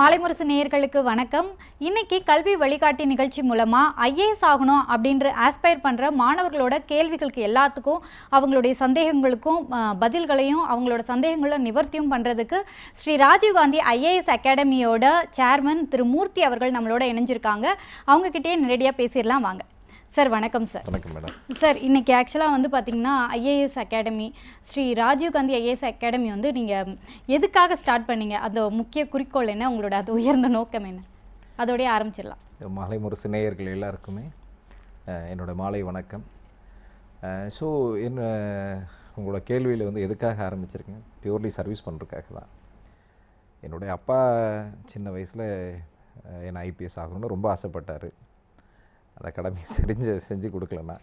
மாலைமுரசு நேயர்களுக்கு வணக்கம் இன்னைக்கு கல்வி வழிகாட்டி நிகழ்ச்சி மூலமா ஐஏஎஸ் ஆகணும் அப்படின்ற ஆஸ்பயர் பண்ற மாணவர்களோட கேள்விகளுக்கு எல்லாத்துக்கும் அவங்களுடைய சந்தேகங்களுக்கும் அஹ், பதில்களையும் அவங்களோட சந்தேகங்களை நிவர்த்தியும் பண்றதுக்கு ஸ்ரீ ராஜீவ்காந்தி ஐஏஎஸ் அகாடமியோட சேர்மன் திரு மூர்த்தி அவர்கள் நம்மளோட இணைஞ்சிருக்காங்க அவங்க கிட்டயே நேரடியாக பேசிடலாம் வாங்க சார் வணக்கம் சார் வணக்கம் மேடம் சார் இன்னைக்கு ஆக்சுவலாக வந்து பார்த்தீங்கன்னா IAS academy Shri Rajiv Gandhi IAS academy வந்து நீங்கள் எதுக்காக ஸ்டார்ட் பண்ணீங்க அந்த முக்கிய குறிக்கோள் என்ன உங்களோட அது உயர்ந்த நோக்கம் என்ன அதோடய ஆரம்பிச்சிடலாம் மாலை முரசு நேயர்கள் எல்லாருக்குமே அஹ், என்னோட மாலை வணக்கம் ஸோ என்ன உங்களோட கேள்வியில் வந்து எதுக்காக ஆரம்பிச்சிருக்கேன் பியூர்லி சர்வீஸ் பண்ணுறதுக்காக தான் என்னுடைய அப்பா சின்ன வயசில் என்னை ஐபிஎஸ் ஆகணும்னு ரொம்ப ஆசைப்பட்டார் அந்த கடமை செஞ்சு செஞ்சு கொடுக்கலண்ணா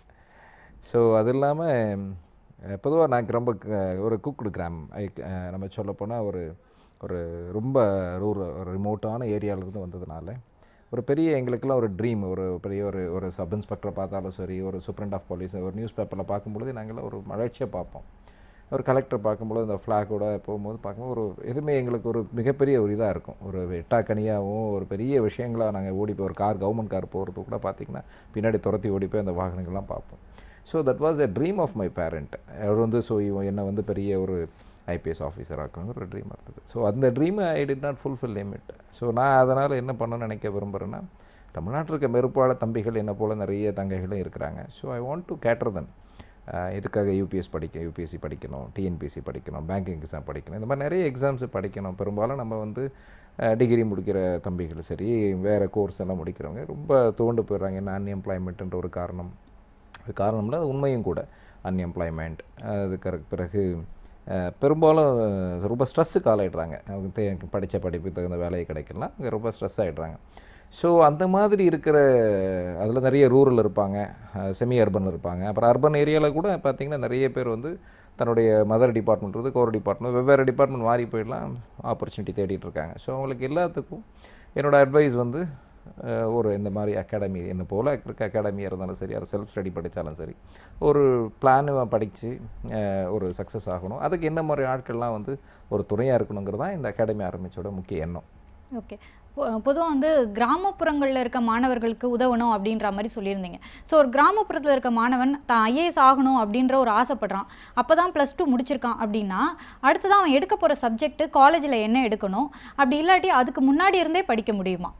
ஸோ அது இல்லாமல் பொதுவாக நான் ரொம்ப க- ஒரு குக்குடு கிராம் நம்ம சொல்லப்போனால் ஒரு ஒரு ரொம்ப ரூர் ஒரு ரிமோட்டான ஏரியாவிலேருந்து வந்ததுனால ஒரு பெரிய எங்களுக்கெல்லாம் ஒரு ட்ரீம் ஒரு பெரிய ஒரு ஒரு சப் இன்ஸ்பெக்டரை பார்த்தாலும் சரி ஒரு சூப்பரண்ட் ஆஃப் போலீஸ் ஒரு நியூஸ் பேப்பரில் பார்க்கும்பொழுது நாங்கள்லாம் ஒரு மகிழ்ச்சியாக பார்ப்போம் ஒரு கலெக்டர் பார்க்கும்போது அந்த ஃப்ளாகோட போகும்போது பார்க்கும்போது ஒரு எதுவுமே எங்களுக்கு ஒரு மிகப்பெரிய ஒரு இதாக இருக்கும் ஒரு எட்டாக்கனியாகவும் ஒரு பெரிய விஷயங்களாக நாங்கள் ஓடி போய் ஒரு கார் கவர்மெண்ட் கார் போகிறது கூட பார்த்திங்கன்னா பின்னாடி துரத்தி ஓடி போய் அந்த வாகனங்கள்லாம் பார்ப்போம் so that was a dream of my parent அவர் வந்து ஸோ இவன் என்னை வந்து பெரிய ஒரு ஐபிஎஸ் ஆஃபீஸர் ஆக்கணுங்கிற ஒரு ட்ரீம் இருந்தது ஸோ அந்த ட்ரீமை I did not fulfil limit so நான் அதனால் என்ன பண்ணணும்னு நினைக்க விரும்புகிறேன்னா தமிழ்நாட்டில் இருக்க மெருப்பாள தம்பிகள் என்ன போல் நிறைய தங்கைகளும் இருக்கிறாங்க so I want to cater them இதுக்காக யூபிஎஸ் படிக்க யூபிஎஸ்சி படிக்கணும் டிஎன்பிஎஸ்சி படிக்கணும் பேங்கிங் எக்ஸாம் படிக்கணும் இந்த மாதிரி நிறைய எக்ஸாம்ஸ் படிக்கணும் பெரும்பாலும் நம்ம வந்து டிகிரி முடிக்கிற தம்பிகள் சரி வேறு கோர்ஸ் எல்லாம் முடிக்கிறவங்க ரொம்ப துவண்டு போயிடுறாங்க என்ன அன்எம்ப்ளாய்மெண்ட்ன்ற ஒரு காரணம் அது காரணம்னா அது உண்மையும் கூட அன்எம்ப்ளாய்மெண்ட் அதுக்கு பிறகு அஹ், பெரும்பாலும் ரொம்ப ஸ்ட்ரெஸ்ஸுக்கு ஆளாயிடுறாங்க அவங்க தே படித்த படிப்புக்கு தகுந்த வேலை கிடைக்கலாம் அவங்க ரொம்ப ஸ்ட்ரெஸ் ஆகிடுறாங்க ஸோ அந்த மாதிரி இருக்கிற அதில் நிறைய ரூரல் இருப்பாங்க செமி அர்பன் இருப்பாங்க அப்புறம் அர்பன் ஏரியாவில் கூட பார்த்திங்கன்னா நிறைய பேர் வந்து தன்னுடைய மதர் டிபார்ட்மெண்ட் இருந்து கோர் டிபார்ட்மெண்ட் வெவ்வேறு டிபார்ட்மெண்ட் மாறி போயிடலாம் ஆப்பர்ச்சுனிட்டி தேடிட்டு இருக்காங்க ஸோ அவங்களுக்கு எல்லாத்துக்கும் என்னோடய அட்வைஸ் வந்து அஹ், ஒரு இந்த மாதிரி அகாடமி என்ன போல் இருக்க அகாடமியாக இருந்தாலும் சரி அது செல்ஃப் ஸ்டடி படித்தாலும் சரி ஒரு பிளானு படித்து ஒரு சக்ஸஸ் ஆகணும் அதுக்கு என்ன மாதிரி ஆட்கள்லாம் வந்து ஒரு துணையாக இருக்கணுங்கிறது தான் இந்த அகாடமி ஆரம்பிச்சோட முக்கிய எண்ணம் ஓகே பொதுவாக வந்து கிராமப்புறங்களில் இருக்க மாணவர்களுக்கு உதவணும் அப்படின்ற மாதிரி சொல்லியிருந்தீங்க ஸோ ஒரு கிராமப்புறத்தில் இருக்க மாணவன் தான் ஐஏஎஸ் ஆகணும் அப்படின்ற ஒரு ஆசைப்படுறான் அப்போ தான் ப்ளஸ் டூ முடிச்சிருக்கான் அப்படின்னா அடுத்ததான் அவன் எடுக்க போகிற சப்ஜெக்ட் காலேஜில் என்ன எடுக்கணும் அப்படி இல்லாட்டி அதுக்கு முன்னாடி இருந்தே படிக்க முடியுமா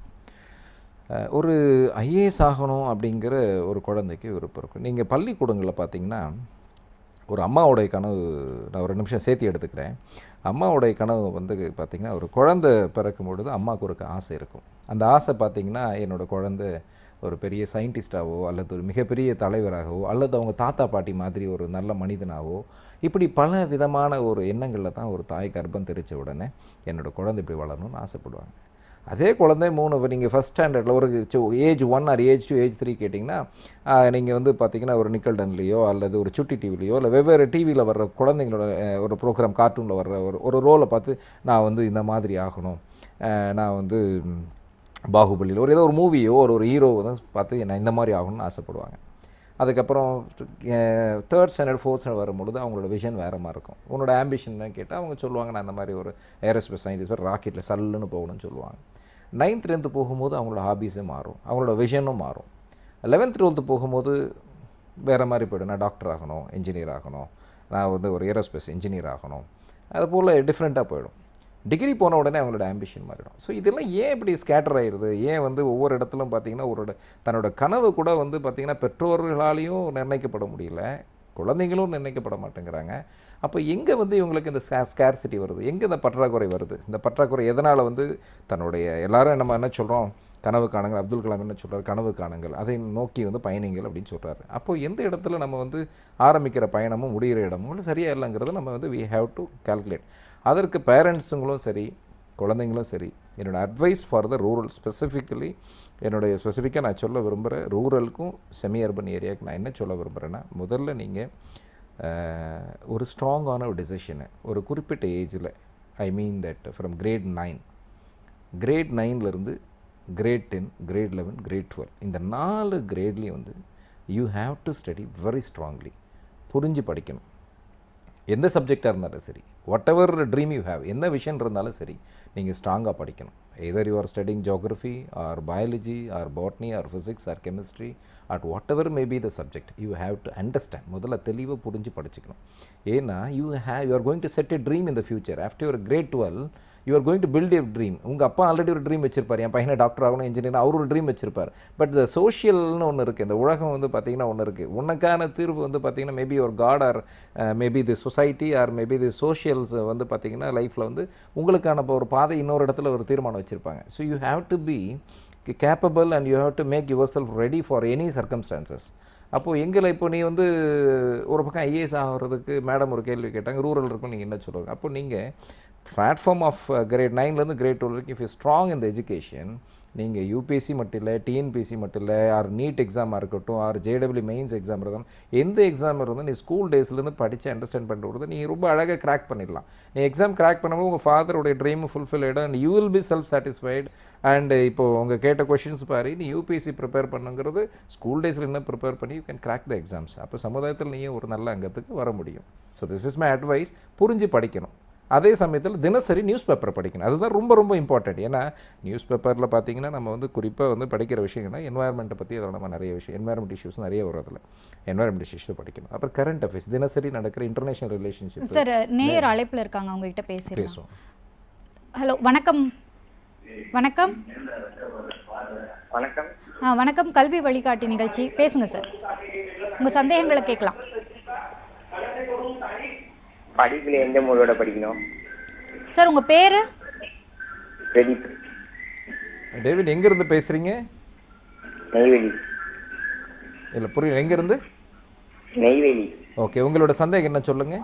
அஹ், ஒரு ஐஏஎஸ் ஆகணும் அப்படிங்கிற ஒரு குழந்தைக்கு விருப்பம் இருக்கும் நீங்கள் பள்ளிக்கூடங்களில் பார்த்தீங்கன்னா ஒரு அம்மாவுடைய கனவு நான் ஒரு நிமிஷம் சேர்த்து எடுத்துக்கிறேன் அம்மாவுடைய கனவு வந்து பார்த்திங்கன்னா ஒரு குழந்தை பிறக்கும் பொழுது அம்மாவுக்கு ஒரு ஆசை இருக்கும் அந்த ஆசை பார்த்திங்கன்னா என்னோட குழந்தை ஒரு பெரிய சயின்டிஸ்டாவோ அல்லது ஒரு மிகப்பெரிய தலைவராகவோ அல்லது அவங்க தாத்தா பாட்டி மாதிரி ஒரு நல்ல மனிதனாவோ இப்படி பல விதமான ஒரு எண்ணங்களில் தான் ஒரு தாய் கர்ப்பம் தெரிச்ச உடனே என்னோட குழந்தை இப்படி வளரணும்னு ஆசைப்படுவாங்க அதே குழந்தை மூணு நீங்கள் ஃபஸ்ட் ஸ்டாண்டர்டில் ஒரு age one or age two age three கேட்டிங்கன்னா நீங்கள் வந்து பார்த்தீங்கன்னா ஒரு நிக்கல்டன்லேயோ அல்லது ஒரு சுட்டி டிவிலையோ இல்லை வெவ்வேறு டிவியில் வர்ற குழந்தைங்களோட அஹ், ஒரு ப்ரோக்ராம் கார்ட்டூனில் வர்ற ஒரு ஒரு ரோலை பார்த்து நான் வந்து இந்த மாதிரி ஆகணும் அஹ், நான் வந்து ம், பாகுபலியில் ஒரு ஏதோ ஒரு மூவியோ ஒரு ஒரு ஹீரோவை தான் பார்த்து நான் இந்த மாதிரி ஆகணும்னு ஆசைப்படுவாங்க அதுக்கப்புறம் தேர்ட் ஸ்டாண்டர்ட் ஃபோர்த் ஸ்டாண்டர்ட் வரும்பொழுது அவங்களோட விஷன் வேறு மாதிரி இருக்கும் உன்னோட ஆம்பிஷன் கேட்டால் அவங்க சொல்லுவாங்க நான் இந்த மாதிரி ஒரு ஏரோஸ்பேஸ் சயின்டிஸ்ட் ராக்கெட்டில் சல்லுன்னு போகணும்னு சொல்லுவாங்க நைன்த் டென்த்து போகும்போது அவங்களோட ஹாபீஸே மாறும் அவங்களோட விஷனும் மாறும் லெவன்த் டுவெல்த்து போகும்போது வேறு மாதிரி போய்டும் நான் டாக்டர் ஆகணும் இன்ஜினியர் ஆகணும் நான் வந்து ஒரு ஏரோஸ்பேஸ் இன்ஜினியர் ஆகணும் அது போல் டிஃப்ரெண்ட்டாக போயிடும் டிகிரி போன உடனே அவங்களோட ஆம்பிஷன் மாறிடும் ஸோ இதெல்லாம் ஏன் இப்படி ஸ்கேட்டர் ஆயிடுது ஏன் வந்து ஒவ்வொரு இடத்துலையும் பார்த்தீங்கன்னா ஒரு தன்னோட கனவு கூட வந்து பார்த்திங்கன்னா பெற்றோர்களாலையும் நிர்ணயிக்கப்பட முடியல குழந்தைங்களும் நிர்ணயிக்கப்பட மாட்டேங்கிறாங்க அப்போ எங்கே வந்து இவங்களுக்கு இந்த ஸ்கேர்சிட்டி வருது எங்கே இந்த பற்றாக்குறை வருது இந்த பற்றாக்குறை எதனால் வந்து தன்னுடைய எல்லாரும் நம்ம என்ன சொல்கிறோம் கனவு காணுங்கள் அப்துல் கலாம் என்ன சொல்றாரு கனவு காணுங்கள் அதை நோக்கி வந்து பயணிங்கள் அப்படின்னு சொல்கிறாரு அப்போ எந்த இடத்துல நம்ம வந்து ஆரம்பிக்கிற பயணமும் முடிகிற இடமும் சரியாக இல்லைங்கிறத நம்ம வந்து வி ஹேவ் டு கால்குலேட் அதற்கு பேரண்ட்ஸுங்களும் சரி குழந்தைங்களும் சரி என்னோடய advice for the rural specifically என்னுடைய ஸ்பெசிஃபிக்காக நான் சொல்ல விரும்புகிற ரூரலுக்கும் செமி அர்பன் ஏரியாவுக்கு நான் என்ன சொல்ல விரும்புகிறேன்னா முதல்ல நீங்கள் ஒரு ஸ்ட்ராங்கான ஒரு டெசிஷனை ஒரு குறிப்பிட்ட ஏஜில் I mean that from grade nine grade நைன்லேருந்து grade ten grade eleven grade twelve இந்த நாலு கிரேட்லேயும் வந்து you have to study very strongly புரிஞ்சு படிக்கணும் எந்த சப்ஜெக்டாக இருந்தாலும் சரி whatever dream you have என்ன விஷயம் இருந்தாலும் சரி நீங்கள் ஸ்ட்ராங்காக படிக்கணும் either you are studying geography or biology or botany or physics or chemistry at whatever may be the subject you have to understand முதல்ல தெளிவாக புரிஞ்சு படிச்சுக்கணும் ஏன்னா you have you are going to set a dream in the future after your grade twelve you are going to build a dream உங்கள் அப்பா already ஒரு dream வச்சிருப்பார் என் பையனை டாக்டர் ஆகணும் இன்ஜினியர் அவர் ஒரு ட்ரீம் வச்சிருப்பார் பட் இந்த சோஷியல்னு ஒன்று இருக்குது இந்த உலகம் வந்து பார்த்திங்கன்னா ஒன்று இருக்குது உனக்கான தீர்வு வந்து பார்த்திங்கன்னா மேபி ஒரு god or maybe the society or maybe the socials வந்து பார்த்திங்கன்னா லைஃப்பில் வந்து உங்களுக்கான இப்போ ஒரு பாதை இன்னொரு இடத்துல ஒரு தீர்மானம் வச்சுருப்பாங்க so you have to be capable and you have to make yourself ready for any circumstances அப்போது எங்களை இப்போ நீ வந்து ஒரு பக்கம் ஐஏஎஸ் ஆகிறதுக்கு மேடம் ஒரு கேள்வி கேட்டாங்க ரூரல் இருக்கும் நீங்கள் என்ன சொல்லுவாங்க அப்போ நீங்கள் பிளாட்ஃபார்ம் ஆஃப் கிரேட் நைன்லேருந்து கிரேட் டுவெல் வரைக்கும் இஃப் யூ ஸ்ட்ராங் இந்த எஜுகேஷன் நீங்கள் யூபிஎஸ்சி மட்டும் இல்லை டிஎன்பிஎஸ்சி மட்டும் இல்லை ஆர் நீட் எக்ஸாமாக இருக்கட்டும் ஆர் ஜேடபிள்யூ மெயின்ஸ் எக்ஸாம் இருக்கட்டும் எந்த எக்ஸாம் இருந்தாலும் நீ ஸ்கூல் டேஸ்லேருந்து படித்து அண்டர்ஸ்டாண்ட் பண்ணிட்டு கொடுத்து நீ ரொம்ப அழகாக கிராக் பண்ணிடலாம் நீ எக்ஸாம் கிராக் பண்ணும்போது உங்கள் ஃபாதருடைய ட்ரீம் ஃபுல்ஃபில் ஆகிடும் and you will be self satisfied and இப்போ உங்கள் கேட்ட கொஷின்ஸ் பாரு நீ யூபிஎஸ்சி ப்ரிப்பேர் பண்ணுங்கிறது ஸ்கூல் டேஸில் என்ன ப்ரிப்பேர் பண்ணி you can crack the exams அப்போ சமுதாயத்தில் நீயும் ஒரு நல்ல அங்கத்துக்கு வர முடியும் so this is my advice புரிஞ்சு படிக்கணும் அதே சமயத்தில் தினசரி நியூஸ் பேப்பர் படிக்கணும் அதுதான் ரொம்ப ரொம்ப இம்பார்ட்டண்ட் ஏன்னா நியூஸ் பேப்பரில் பார்த்தீங்கன்னா நம்ம வந்து குறிப்பாக வந்து படிக்கிற விஷயங்கள்னா என்வாயர்மெண்ட்டை பற்றி அதில் நம்ம நிறைய விஷயம் என்வாயர்மெண்ட் இஷ்யூஸ் நிறைய வரும் அதில் என்வாயர்மெண்ட் இஷ்யூஸ் படிக்கணும் அப்புறம் கரண்ட் அஃபேர்ஸ் தினசரி நடக்கிற இன்டர்நேஷனல் ரிலேஷன்ஷிப் சார் நேயர் அழைப்பில் இருக்காங்க உங்ககிட்ட பேசுகிறேன் பேசுவோம் ஹலோ வணக்கம் வணக்கம் வணக்கம் ஆ வணக்கம் கல்வி வழிகாட்டி நிகழ்ச்சி பேசுங்க சார் உங்கள் சந்தேகங்களை கேட்கலாம் படிப்புல எந்த மூலோட படிக்கணும் சார் உங்கள் பேர் பிரதீப் டேவிட் எங்கேருந்து பேசுகிறீங்க நெய்வேலி இல்லை புரியல எங்கேருந்து நெய்வேலி ஓகே உங்களோட சந்தேகம் என்ன சொல்லுங்கள்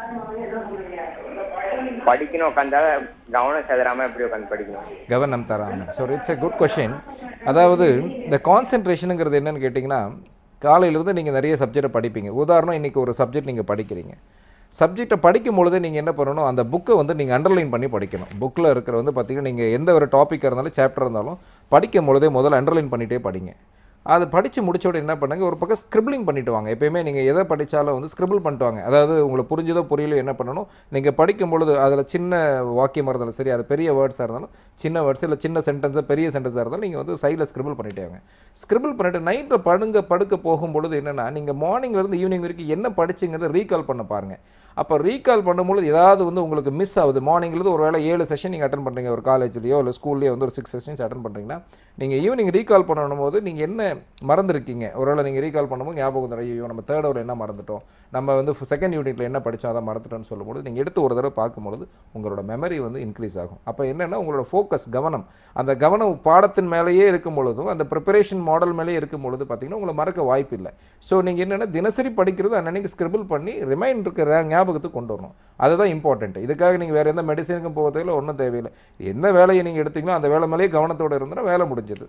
படிக்கணும் உட்காந்தா கவனம் செதறாம எப்படி உட்காந்து படிக்கணும் கவனம் தராமல் so it's a good question அதாவது இந்த கான்சென்ட்ரேஷனுங்கிறது என்னன்னு கேட்டிங்கன்னா காலையிலேருந்து நீங்கள் நிறைய சப்ஜெக்டை படிப்பீங்க உதாரணம் இன்றைக்கி ஒரு சப்ஜெக்ட் நீங்கள் படிக்கிறீங்க சப்ஜெக்டை படிக்கும் பொழுது நீங்கள் என்ன பண்ணணும் அந்த புக்கை வந்து நீங்கள் அண்டர்லைன் பண்ணி படிக்கணும் புக்கில் இருக்கிற வந்து பார்த்தீங்கன்னா நீங்கள் எந்த ஒரு டாப்பிக்காக இருந்தாலும் சாப்டர் இருந்தாலும் படிக்கும் பொழுதே முதல்ல அண்டர்லைன் பண்ணிகிட்டே படிங்க அது படித்து முடிச்ச உடனே என்ன பண்ணுங்க ஒரு பக்கம் ஸ்கிரிபிளிங் பண்ணிட்டு வாங்க எப்பயுமே நீங்கள் எதை படித்தாலும் வந்து ஸ்கிரிபிள் பண்ணிட்டு வாங்க அதாவது உங்களுக்கு புரிஞ்சதோ புரியலையோ என்ன பண்ணணும் நீங்கள் படிக்கும் பொழுது அதில் சின்ன வாக்கியமாக இருந்தாலும் சரி அது பெரிய வேர்ட்ஸாக இருந்தாலும் சின்ன வேர்ட்ஸ் இல்லை சின்ன சென்டென்ஸாக பெரிய சென்டென்ஸாக இருந்தாலும் நீங்கள் வந்து சைடில் ஸ்கிரிபிள் பண்ணிட்டே வாங்க ஸ்கிரிபிள் பண்ணிட்டு நைட்டில் படுங்க படுக்க போகும்பொழுது என்னென்னா நீங்கள் மார்னிங்லேருந்து ஈவினிங் வரைக்கும் என்ன படிச்சிங்கிறத ரீகால் பண்ண பாருங்கள் அப்போ ரீகால் பண்ணும்பொழுது ஏதாவது வந்து உங்களுக்கு மிஸ் ஆகுது மார்னிங்லேருந்து ஒரு வேளை ஏழு செஷன் நீங்கள் அட்டன் பண்ணுறீங்க ஒரு காலேஜ்லையோ இல்லை ஸ்கூல்லையோ வந்து ஒரு சிக்ஸ் செஷன்ஸ் அட்டன் பண்ணுறீங்கன்னா நீங்கள் ஈவினிங் ரீகால் பண்ணணும் போது நீங்கள் என்ன மறந்துருக்கீங்க ஒருவேளை நீங்கள் ரீகால் பண்ணும்போது ஞாபகம் வரும், ஐயோ நம்ம தேர்ட் ஹவர் என்ன மறந்துட்டோம் நம்ம வந்து செகண்ட் யூனிட்டில் என்ன படித்தோம் அதை மறந்துட்டோம்னு சொல்லும்போது நீங்கள் எடுத்து ஒரு தடவை பார்க்கும்பொழுது உங்களோட மெமரி வந்து இன்க்ரீஸ் ஆகும் அப்போ என்னென்னா உங்களோட ஃபோக்கஸ் கவனம் அந்த கவனம் பாடத்தின் மேலேயே இருக்கும் பொழுதும் அந்த ப்ரிப்பரேஷன் மாடல் மேலேயே இருக்கும் பொழுது பார்த்தீங்கன்னா உங்களை மறக்க வாய்ப்பு இல்லை ஸோ நீங்கள் என்னென்னா தினசரி படிக்கிறது அன்னன்னைக்கு ஸ்கிரிபிள் பண்ணி ரிமைண்ட் இருக்கிற ஞாபகத்துக்கு கொண்டு வரணும் அதுதான் இம்பார்ட்டன்ட் இதுக்காக நீங்கள் வேறு எந்த மெடிசனுக்கும் போக தேவையில்லை ஒன்றும் தேவையில்லை என்ன வேலையை நீங்கள் எடுத்தீங்களோ அந்த வேலை மேலேயே கவனத்தோடு இருந்தால் வேலை முடிஞ்சது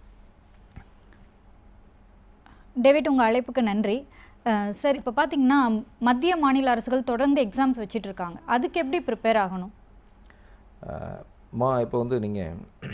டேவிட் உங்கள் அழைப்புக்கு நன்றி அஹ், சார் இப்போ பார்த்தீங்கன்னா மத்திய மாநில அரசுகள் தொடர்ந்து எக்ஸாம்ஸ் வச்சிட்டு இருக்காங்க அதுக்கு எப்படி ப்ரிப்பேர் ஆகணும் அஹ், மா இப்போ வந்து நீங்கள்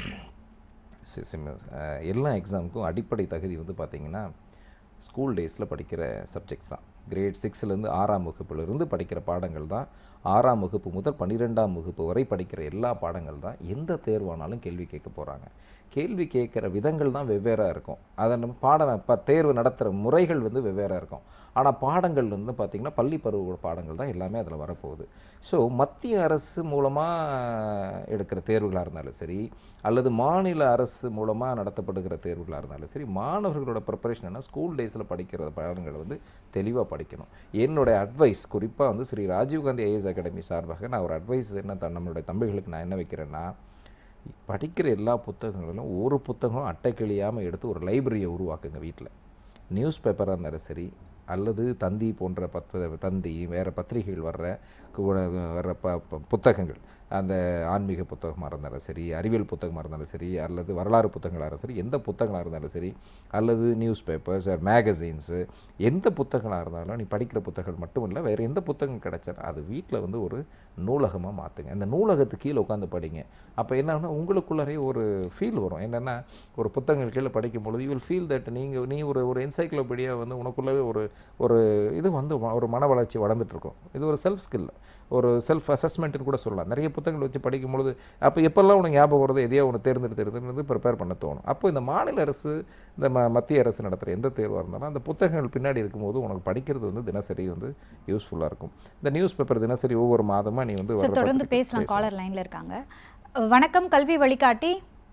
எல்லா எக்ஸாமுக்கும் அடிப்படை தகுதி வந்து பார்த்தீங்கன்னா ஸ்கூல் டேஸில் படிக்கிற சப்ஜெக்ட்ஸ் தான் கிரேட் சிக்ஸ்லேருந்து ஆறாம் வகுப்புலேருந்து படிக்கிற பாடங்கள் தான் ஆறாம் வகுப்பு முதல் பன்னிரெண்டாம் வகுப்பு வரை படிக்கிற எல்லா பாடங்கள் தான் எந்த தேர்வானாலும் கேள்வி கேட்க போகிறாங்க கேள்வி கேட்குற விதங்கள் தான் வெவ்வேறாக இருக்கும் அதை நம்ம பாட ப தேர்வு நடத்துகிற முறைகள் வந்து வெவ்வேறாக இருக்கும் ஆனால் பாடங்கள் வந்து பார்த்திங்கன்னா பள்ளி பருவ பாடங்கள் தான் எல்லாமே அதில் வரப்போகுது ஸோ மத்திய அரசு மூலமாக எடுக்கிற தேர்வுகளாக இருந்தாலும் சரி அல்லது மாநில அரசு மூலமாக நடத்தப்படுகிற தேர்வுகளாக இருந்தாலும் சரி மாணவர்களோட ப்ரிப்பரேஷன் என்ன ஸ்கூல் டேஸில் படிக்கிற பாடங்களை வந்து தெளிவாக படிக்கணும் என்னுடைய அட்வைஸ் குறிப்பாக வந்து ஸ்ரீ ராஜீவ்காந்தி ஐஏஎஸ் அகாடமி சார்பாக நான் ஒரு அட்வைஸ் என்ன த- நம்மளுடைய தம்பிகளுக்கு நான் என்ன வைக்கிறேன்னா படிக்கிற எல்லா புத்தகங்களிலும் ஒரு புத்தகம் அட்டை கிழியாமல் எடுத்து ஒரு லைப்ரரியை உருவாக்குங்க வீட்டில் நியூஸ் பேப்பராக இருந்தாலும் சரி அல்லது தந்தி போன்ற பத் தந்தி வேறு பத்திரிகைகள் வர்ற கு- வர்ற ப ப- புத்தகங்கள் அந்த ஆன்மீக புத்தகமாக இருந்தாலும் சரி அறிவியல் புத்தகமாக இருந்தாலும் சரி அல்லது வரலாறு புத்தகங்களாக இருந்தாலும் சரி எந்த புத்தகங்களாக இருந்தாலும் சரி அல்லது நியூஸ் பேப்பர்ஸ் மேகசைன்ஸு எந்த புத்தகங்களாக இருந்தாலும் நீ படிக்கிற புத்தகங்கள் மட்டும் இல்லை வேறு எந்த புத்தகம் கிடைச்சாலும் அது வீட்டில் வந்து ஒரு நூலகமாக மாற்றுங்க அந்த நூலகத்துக்கு கீழே உட்காந்து படிங்க அப்போ என்னன்னா உங்களுக்குள்ளரே ஒரு ஃபீல் வரும் என்னென்னா ஒரு புத்தகங்கள் கீழே படிக்கும் பொழுது யூ வில் ஃபீல் தட் நீங்கள் நீ ஒரு ஒரு என்சைக்ளோபீடியா வந்து உனக்குள்ளவே ஒரு ஒரு இது வந்து வ- ஒரு மன வளர்ச்சி வளர்ந்துட்டு இருக்கும் இது ஒரு செல்ஃப் ஸ்கில் ஒரு செல்ஃப் அசஸ்மெண்ட்னு கூட சொல்லலாம் நிறைய புத்தகங்கள் வச்சு படிக்கும்பொழுது அப்போ எப்பெல்லாம் உனக்கு ஞாபகம் வருது எதையோ ஒன்று தேர்ந்தெடுத்து தேர்ந்தெடுத்து ப்ரிப்பேர் பண்ண தோணும் அப்போ இந்த மாநில அரசு இந்த ம மத்திய அரசு நடத்துகிற எந்த தேர்வாக இருந்தாலும் அந்த புத்தகங்கள் பின்னாடி இருக்கும்போது உனக்கு படிக்கிறது வந்து தினசரி வந்து யூஸ்ஃபுல்லாக இருக்கும் இந்த நியூஸ் பேப்பர் தினசரி ஒவ்வொரு மாதமாக நீ வந்து சார் வர்ற தொடர்ந்து பத்திரிக்கை பேசலாம் காலர் லைன்ல இருக்காங்க அஹ், வணக்கம் கல்வி வழிகாட்டி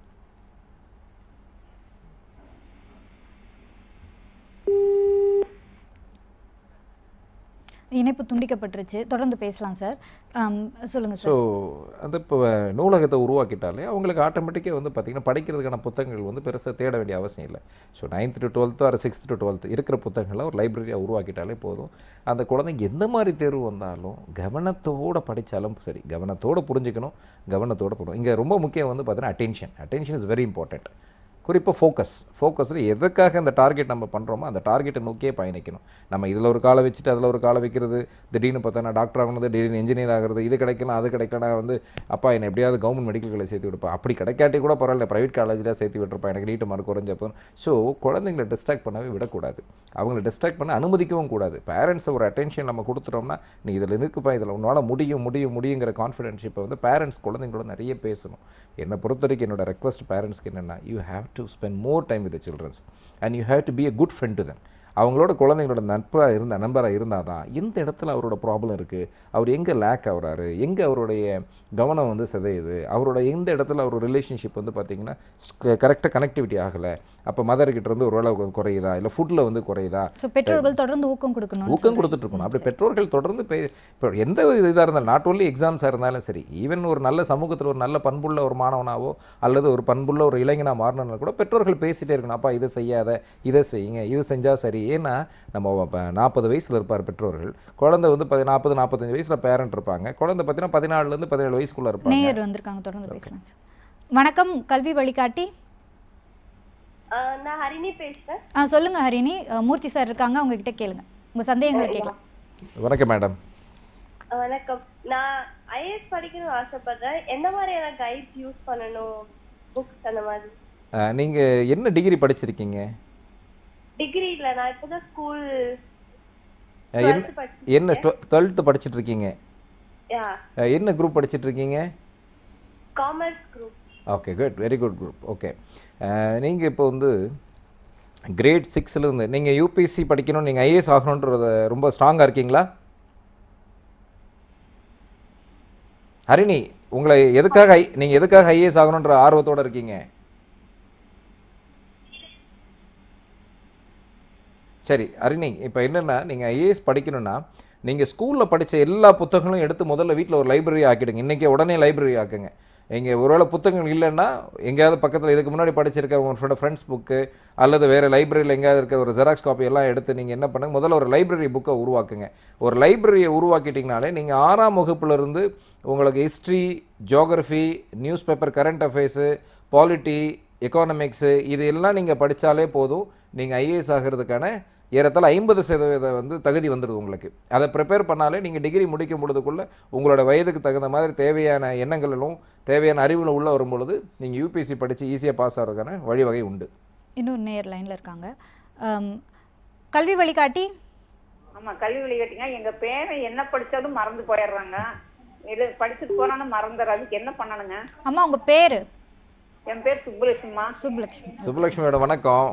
இணைப்பு துண்டிக்கப்பட்டுருச்சு தொடர்ந்து பேசலாம் சார் ஆம், சொல்லுங்க ஸோ சார் அந்த இப்போ நூலகத்தை உருவாக்கிட்டாலே அவங்களுக்கு ஆட்டோமேட்டிக்காக வந்து பார்த்திங்கன்னா படிக்கிறதுக்கான புத்தகங்கள் வந்து பெருசாக தேட வேண்டிய அவசியம் இல்லை so ninth to twelfth or sixth to twelfth இருக்கிற புத்தகங்களை ஒரு லைப்ரரியாக உருவாக்கிட்டாலே போதும் அந்த குழந்தைங்க எந்த மாதிரி தேர்வு வந்தாலும் கவனத்தோடு படித்தாலும் சரி கவனத்தோடு புரிஞ்சுக்கணும் கவனத்தோடு போகணும் இங்கே ரொம்ப முக்கியம் வந்து பார்த்தீங்கன்னா attention attention is very important குறிப்பாக ஃபோக்கஸ் ஃபோக்கஸில் எதுக்காக அந்த டார்கெட் நம்ம பண்ணுறோமோ அந்த டார்கெட்டை நோக்கியே பயணிக்கணும் நம்ம இதில் ஒரு காலை வச்சுட்டு அதில் ஒரு காலை வைக்கிறது திடீர்னு பார்த்தா நான் டாக்டர் ஆகணும் திடீர்னு இன்ஜினியர் ஆகிறது இது கிடைக்கலாம் அது கிடைக்கலாம் நான் வந்து அப்பா என்னை எப்படியாவது கவர்மெண்ட் மெடிக்கல் காலேஜ் சேர்த்து விடுப்பா அப்படி கிடைக்காட்டி கூட பரவாயில்ல ப்ரைவேட் காலேஜில் சேர்த்து விட்டுருப்பா எனக்கு நீட்டு மார்க் குறைஞ்சப்போ ஸோ குழந்தைங்களை டிஸ்ட்ராக்ட் பண்ணவே விடக்கூடாது அவங்கள டிஸ்ட்ராக்ட் பண்ண அனுமதிக்கவும் கூடாது பேரண்ட்ஸ் ஒரு அட்டென்ஷன் நம்ம கொடுத்துட்டோம்னா நீ இதில் இருக்குப்பா இதில் உன்னால் முடியும் முடியும் முடியுங்கிற கான்ஃபிடென்ஷிப்பை வந்து பேரண்ட்ஸ் குழந்தைங்களோட நிறைய பேசணும் என்னை பொறுத்த வரைக்கும் என்னோட ரெக்வஸ்ட் பேரண்ட்ஸ்க்கு என்னென்னா you have to spend more time with childrens and you have to be a good friend to them அவங்களோட குழந்தைங்களோட நட்பாக இருந்த நண்பராக இருந்தால் தான் எந்த இடத்துல அவரோட ப்ராப்ளம் இருக்குது அவர் எங்கே லேக் ஆகுறாரு எங்கே அவருடைய கவனம் வந்து சிதையுது அவரோட எந்த இடத்துல அவர் ரிலேஷன்ஷிப் வந்து பார்த்திங்கன்னா கரெக்டாக கனெக்டிவிட்டி ஆகலை அப்போ மதர்கிட்ட இருந்து ஒரு வேளை குறையுதா இல்லை ஃபுட்டில் வந்து குறையுதா ஸோ பெற்றோர்கள் தொடர்ந்து ஊக்கம் கொடுக்கணும் ஊக்கம் கொடுத்துட்டு இருக்கணும் அப்படி பெற்றோர்கள் தொடர்ந்து பே இப்போ எந்த இதாக இருந்தாலும் நாட் only எக்ஸாம்ஸாக இருந்தாலும் சரி ஈவன் ஒரு நல்ல சமூகத்தில் ஒரு நல்ல பண்புள்ள ஒரு மாணவனாவோ அல்லது ஒரு பண்புள்ள ஒரு இளைஞனா மாறணும்னா கூட பெற்றோர்கள் பேசிட்டே இருக்கணும் அப்பா இதை செய்யாத இதை செய்யுங்க இது செஞ்சால் சரி ஏன்னா நம்ம நாற்பது வயசில் இருப்பார் பெற்றோர்கள் குழந்தை வந்து பதி நாற்பது நாற்பத்தஞ்சு வயசில் பேரண்ட் இருப்பாங்க குழந்தை பார்த்தீங்கன்னா பதினாலுலேருந்து பதினேழு வயசுக்குள்ளே இருப்பாங்க நேயர் வந்திருக்காங்க தொடர்ந்து பேசலாம் சார் வணக்கம் கல்வி வழிகாட்டி ஆஹ் நான் ஹரிணி பேசுறேன் ஆ சொல்லுங்க ஹரிணி அஹ், மூர்த்தி சார் இருக்காங்க அவங்க கிட்ட கேளுங்க உங்க சந்தேகங்களை கேட்கலாம் வணக்கம் மேடம் ஆஹ் வணக்கம் நான் ஐஏஎஸ் படிக்கணும்னு ஆசைப்படுறேன் எந்த மாதிரியான கைட்ஸ் யூஸ் பண்ணணும் புக்ஸ் அந்த மாதிரி நீங்கள் என்ன டிகிரி படிச்சிருக்கீங்க டிகிரி இல்ல நான் இப்போதான் ஸ்கூல் அஹ், என்ன என்ன டுவெல்த்து படிச்சிட்டு இருக்கீங்க யா அஹ், என்ன குரூப் படிச்சிட்டு இருக்கீங்க commerce group okay good very good group okay நீங்கள் இப்போ வந்து கிரேட் சிக்ஸில் இருந்து நீங்கள் யூபிஎஸ்சி படிக்கணும் நீங்கள் ஐஏஎஸ் ஆகணுன்றத ரொம்ப ஸ்ட்ராங்காக இருக்கீங்களா ஹரிணி உங்களை எதுக்காக ஐ நீங்கள் எதுக்காக ஐஏஎஸ் ஆகணுன்ற ஆர்வத்தோடு இருக்கீங்க சரி அரிணி இப்போ என்னென்னா நீங்கள் ஐஏஎஸ் படிக்கணும்னா நீங்கள் ஸ்கூலில் படித்த எல்லா புத்தகங்களும் எடுத்து முதல்ல வீட்டில் ஒரு லைப்ரரி ஆக்கிடுங்க இன்றைக்கே உடனே லைப்ரரி ஆக்குங்க இங்கே ஒருவேளை புத்தகங்கள் இல்லைன்னா எங்கேயாவது பக்கத்தில் இதுக்கு முன்னாடி படிச்சிருக்க உங்களோட ஃப்ரெண்ட்ஸ் புக்கு அல்லது வேறு லைப்ரரியில் எங்கேயாவது இருக்க ஒரு ஜெராக்ஸ் காப்பி எல்லாம் எடுத்து நீங்கள் என்ன பண்ணுங்க முதல்ல ஒரு லைப்ரரி புக்கை உருவாக்குங்க ஒரு லைப்ரரியை உருவாக்கிட்டிங்கனாலே நீங்கள் ஆறாம் வகுப்புலேருந்து உங்களுக்கு history geography news paper current affairs polity economics இது எல்லாம் நீங்கள் படித்தாலே போதும் நீங்கள் ஐஏஎஸ் ஆகிறதுக்கான ஏறத்தாழ ஐம்பது சதவீதம் வந்து தகுதி வந்துடுது உங்களுக்கு அதை ப்ரிப்பேர் பண்ணாலே நீங்கள் டிகிரி முடிக்கும் பொழுதுக்குள்ளே உங்களோட வயதுக்கு தகுந்த மாதிரி தேவையான எண்ணங்களிலும் தேவையான அறிவிலும் உள்ள வரும் பொழுது நீங்கள் யூபிஎஸ்சி படித்து ஈஸியாக பாஸ் ஆகிறதுக்கான வழிவகை உண்டு இன்னொரு நேயர் லைன்ல இருக்காங்க ஆம், கல்வி வழிகாட்டி ஆமா கல்வி வழிகாட்டிங்க எங்க பேரன் என்ன படிச்சாலும் மறந்து போயிடுறாங்க இது படிச்சுட்டு போறான்னு மறந்துடுற அதுக்கு என்ன பண்ணணுங்க அம்மா உங்க பேரு என் பேர் சுப்புலட்சுமிமா சுப்புலட்சுமி சுப்புலட்சுமி மேடம் வணக்கம்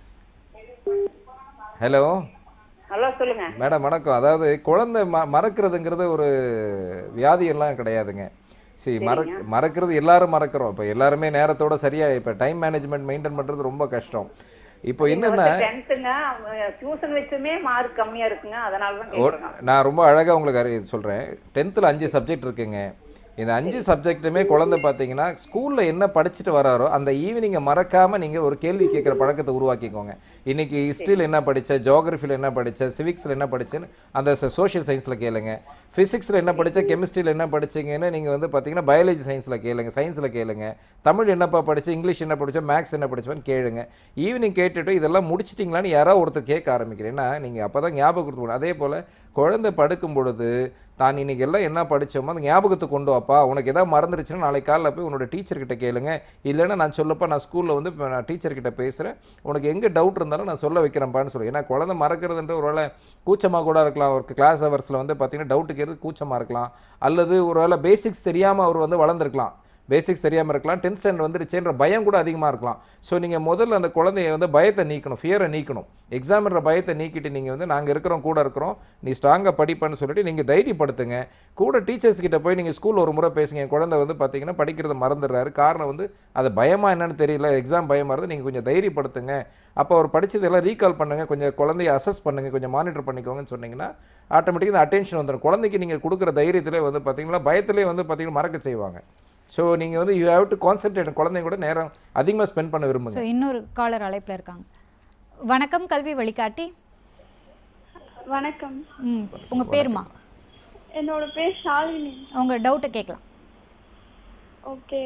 ஹலோ நல்லா சொல்லுங்க மேடம் வணக்கம் அதாவது குழந்தை ம மறக்கிறதுங்கிறது ஒரு வியாதியெல்லாம் கிடையாதுங்க சரி மற மறக்கிறது எல்லாரும் மறக்கிறோம் இப்போ எல்லாருமே நேரத்தோட சரியா இப்போ டைம் மேனேஜ்மெண்ட் மெயின்டைன் பண்ணுறது ரொம்ப கஷ்டம் இப்போ என்னென்னா டென்த்துங்க டியூஷன் வச்சுமே மார்க் கம்மியா இருக்குங்க அதனால தான் ஒரு- கேட்குறேன் நான் ரொம்ப அழகாக உங்களுக்கு அறி சொல்கிறேன் டென்த்தில் அஞ்சு சப்ஜெக்ட் இருக்குங்க இந்த அஞ்சு சப்ஜெக்ட்டுமே குழந்தை பார்த்தீங்கன்னா ஸ்கூலில் என்ன படிச்சுட்டு வராரோ அந்த ஈவினிங்கை மறக்காமல் நீங்கள் ஒரு கேள்வி கேட்குற பழக்கத்தை உருவாக்கிக்கோங்க இன்றைக்கி ஹிஸ்ட்ரியில் என்ன படித்த ஜியோகிரஃபியில் என்ன படித்த சிவிக்ஸில் என்ன படிச்சேன்னு அந்த சோஷியல் சயின்ஸில் கேளுங்க ஃபிசிக்ஸில் என்ன படித்த கெமிஸ்ட்ரியில் என்ன படிச்சீங்கன்னு நீங்கள் வந்து பார்த்தீங்கன்னா பயாலஜி சயின்ஸில் கேளுங்க சயின்ஸில் கேளுங்க தமிழ் என்னப்பா படிச்சு இங்கிலீஷ் என்ன படிச்ச மேக்ஸ் என்ன படிச்சோன்னு கேளுங்க ஈவினிங் கேட்டுட்டு இதெல்லாம் முடிச்சிட்டிங்களான்னு யாராவது ஒருத்தர் கேட்க ஆரம்பிக்கிறேன் ஏன்னா நீங்கள் அப்போ தான் ஞாபகம் கொடுத்துக்கணும் அதே போல் குழந்தை படுக்கும் பொழுது தான் இன்னைக்கு எல்லாம் என்ன படிச்சோமோ அந்த ஞாபகத்துக்கு கொண்டு வாப்பா உனக்கு எதாவது மறந்துருச்சுன்னா நாளைக்கு காலைல போய் உன்னோட டீச்சர்கிட்ட கேளுங்க இல்லைன்னா நான் சொல்லப்பா நான் ஸ்கூலில் வந்து இப்போ நான் டீச்சர்கிட்ட பேசுகிறேன் உனக்கு எங்கே டவுட் இருந்தாலும் நான் சொல்ல வைக்கிறேன்ப்பான்னு சொல்லி ஏன்னா குழந்தை மறக்கிறதுன்ற ஒரு வேளை கூச்சமாக கூட இருக்கலாம் ஒரு கிளாஸ் ஹவர்ஸில் வந்து பார்த்தீங்கன்னா டவுட் கேட்குறது கூச்சமாக இருக்கலாம் அல்லது ஒரு வேளை பேசிக்ஸ் தெரியாமல் அவர் வந்து வளர்ந்துருக்கலாம் பேசிக்ஸ் தெரியாமல் இருக்கலாம் டென்த் ஸ்டாண்டர்ட் வந்துருச்சுன்ற பயம் கூட அதிகமாக இருக்கலாம் ஸோ நீங்கள் முதல்ல அந்த குழந்தைய வந்து பயத்தை நீக்கணும் ஃபியரை நீக்கணும் எக்ஸாம்ன்ற பயத்தை நீக்கிட்டு நீங்கள் வந்து நாங்கள் இருக்கிறோம் கூட இருக்கிறோம் நீ ஸ்ட்ராங்காக படிப்பேன்னு சொல்லிட்டு நீங்கள் தைரியப்படுத்துங்க கூட டீச்சர்ஸ் கிட்ட போய் நீங்கள் ஸ்கூல் ஒரு முறை பேசுங்க என் குழந்தை வந்து பார்த்தீங்கன்னா படிக்கிறத மறந்துடுறாரு காரணம் வந்து அது பயமா என்னன்னு தெரியல எக்ஸாம் பயமாக இருந்து நீங்கள் கொஞ்சம் தைரியப்படுத்துங்க அப்போ அவர் படிச்சதெல்லாம் ரீகால் பண்ணுங்க கொஞ்சம் குழந்தைய அசஸ் பண்ணுங்க கொஞ்சம் மானிட்டர் பண்ணிக்கோங்கன்னு சொன்னீங்கன்னா ஆட்டோமேட்டிக்காக இந்த அட்டென்ஷன் வந்துடும் குழந்தைக்கு நீங்கள் கொடுக்குற தைரியத்திலே வந்து பார்த்தீங்கன்னா பயத்திலே வந்து பார்த்தீங்கன்னா மறக்க செய்வாங்க ஸோ நீங்கள் வந்து யூ ஹேவ் டு கான்சென்ட்ரேட் குழந்தைங்க கூட நேரம் அதிகமாக ஸ்பெண்ட் பண்ண விரும்புங்க ஸோ இன்னொரு காலர் அழைப்பில் இருக்காங்க வணக்கம் கல்வி வழிகாட்டி வணக்கம் ம் உங்கள் பேருமா என்னோட பேர் ஷாலினி உங்கள் டவுட்டை கேட்கலாம் ஓகே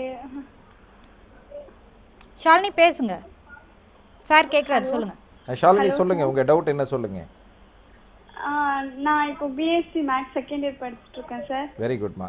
ஷாலினி பேசுங்க சார் கேட்குறாரு சொல்லுங்கள் அஹ் ஷாலினி சொல்லுங்கள் உங்கள் டவுட் என்ன சொல்லுங்கள் நான் இப்போ பிஎஸ்சி மேக்ஸ் செகண்ட் இயர் படிச்சுட்டு இருக்கேன் சார் வெரி குட்மா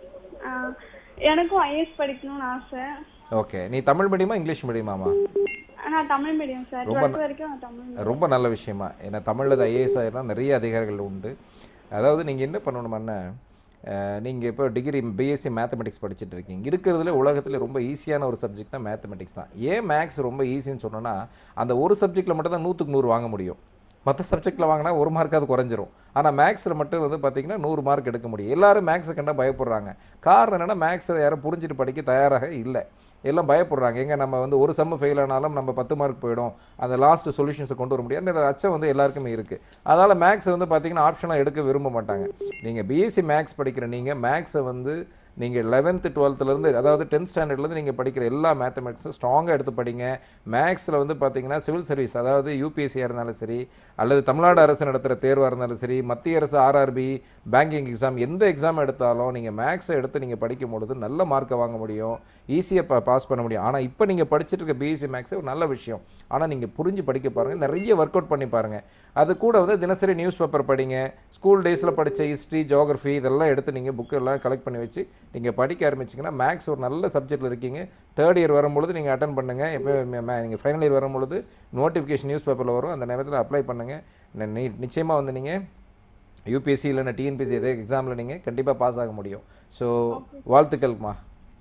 எனக்கும் ஐஏஎஸ் படிக்கணும்னு ஆசை ஓகே நீ தமிழ் மீடியமா இங்கிலீஷ் மீடியமாமா நான் தமிழ் மீடியம் சார் ரொம்ப டுவெல்த் வரைக்கும் நான் தமிழ் medium. ரொம்ப நல்ல விஷயமா ஏன்னா தமிழில் ஐஏஎஸ் ஆகிடலாம் நிறைய அதிகாரிகள் உண்டு அதாவது நீங்கள் என்ன பண்ணணுமாண்ணா நீங்கள் இப்போ டிகிரி பிஎஸ்சி மேத்தமெட்டிக்ஸ் படிச்சுட்டு இருக்கீங்க இருக்கிறதுல உலகத்தில் ரொம்ப ஈஸியான ஒரு சப்ஜெக்ட்னா மேத்தமெட்டிக்ஸ் தான் ஏன் மேக்ஸ் ரொம்ப ஈஸின்னு சொன்னோன்னா அந்த ஒரு சப்ஜெக்ட்டில் மட்டும் தான் நூற்றுக்கு நூறு வாங்க முடியும் மற்ற சப்ஜெக்ட்டில் வாங்கினா ஒரு மார்க்காவது குறைஞ்சிரும் ஆனால் மேக்ஸில் மட்டும் வந்து பார்த்தீங்கன்னா நூறு மார்க் எடுக்க முடியும் எல்லாரும் மேக்ஸை கண்டா பயப்படுறாங்க காரணம் என்னென்னா மேக்ஸை யாரும் புரிஞ்சுட்டு படிக்க தயாராக இல்லை எல்லாம் பயப்படுறாங்க எங்க நம்ம வந்து ஒரு சம்மு ஃபெயில் ஆனாலும் நம்ம பத்து மார்க் போயிடும் அந்த லாஸ்ட் சொல்யூஷன்ஸை கொண்டு வர முடியாது அந்த அச்சம் வந்து எல்லாருக்குமே இருக்குது அதனால் மேக்ஸ் வந்து பார்த்தீங்கன்னா ஆப்ஷனாக எடுக்க விரும்ப மாட்டாங்க நீங்கள் பிஎஸ்சி மேக்ஸ் படிக்கிற நீங்கள் மேக்ஸை வந்து நீங்கள் லெவன்த்து டுவெல்த்துலேருந்து அதாவது டென்த் ஸ்டாண்டர்ட்லேருந்து நீங்கள் படிக்கிற எல்லா மேத்தமெட்டிக்ஸும் ஸ்ட்ராங்காக எடுத்து படிங்க மேக்ஸில் வந்து பார்த்தீங்கன்னா சிவில் சர்வீஸ் அதாவது யூபிஎஸ்சியாக இருந்தாலும் சரி அல்லது தமிழ்நாடு அரசு நடத்துகிற தேர்வாக இருந்தாலும் சரி மத்திய அரசு ஆர்ஆர்பி பேங்கிங் எக்ஸாம் எந்த எக்ஸாம் எடுத்தாலும் நீங்கள் மேக்ஸை எடுத்து நீங்கள் படிக்கும் பொழுது நல்ல மார்க்கை வாங்க முடியும் ஈஸியாக பா பாஸ் பண்ண முடியும் ஆனால் இப்போ நீங்கள் படிச்சுட்டு இருக்க பிஎஸ்சி மேக்ஸ் ஒரு நல்ல விஷயம் ஆனால் நீங்கள் புரிஞ்சு படிக்க பாருங்கள் நிறைய ஒர்க் அவுட் பண்ணி பாருங்கள் அது கூட வந்து தினசரி நியூஸ் பேப்பர் படிங்க ஸ்கூல் டேஸில் படித்த ஹிஸ்ட்ரி ஜியோகிரஃபி இதெல்லாம் எடுத்து நீங்கள் புக்கு எல்லாம் கலெக்ட் பண்ணி வச்சு நீங்கள் படிக்க ஆரம்பிச்சிங்கன்னா மேக்ஸ் ஒரு நல்ல சப்ஜெக்ட்டில் இருக்கீங்க தேர்ட் இயர் வரும்பொழுது நீங்கள் அட்டன் பண்ணுங்கள் எப்போ நீங்கள் ஃபைனல் இயர் வரும்பொழுது நோட்டிஃபிகேஷன் நியூஸ் பேப்பரில் வரும் அந்த நேரத்தில் அப்ளை பண்ணுங்கள் நிச்சயமாக வந்து நீங்கள் யூபிஎஸ்சி இல்லைன்னா டிஎன்பிஎஸ்சி எதோ எக்ஸாமில் நீங்கள் கண்டிப்பாக பாஸ் ஆக முடியும் ஸோ வாழ்த்துக்கள்மா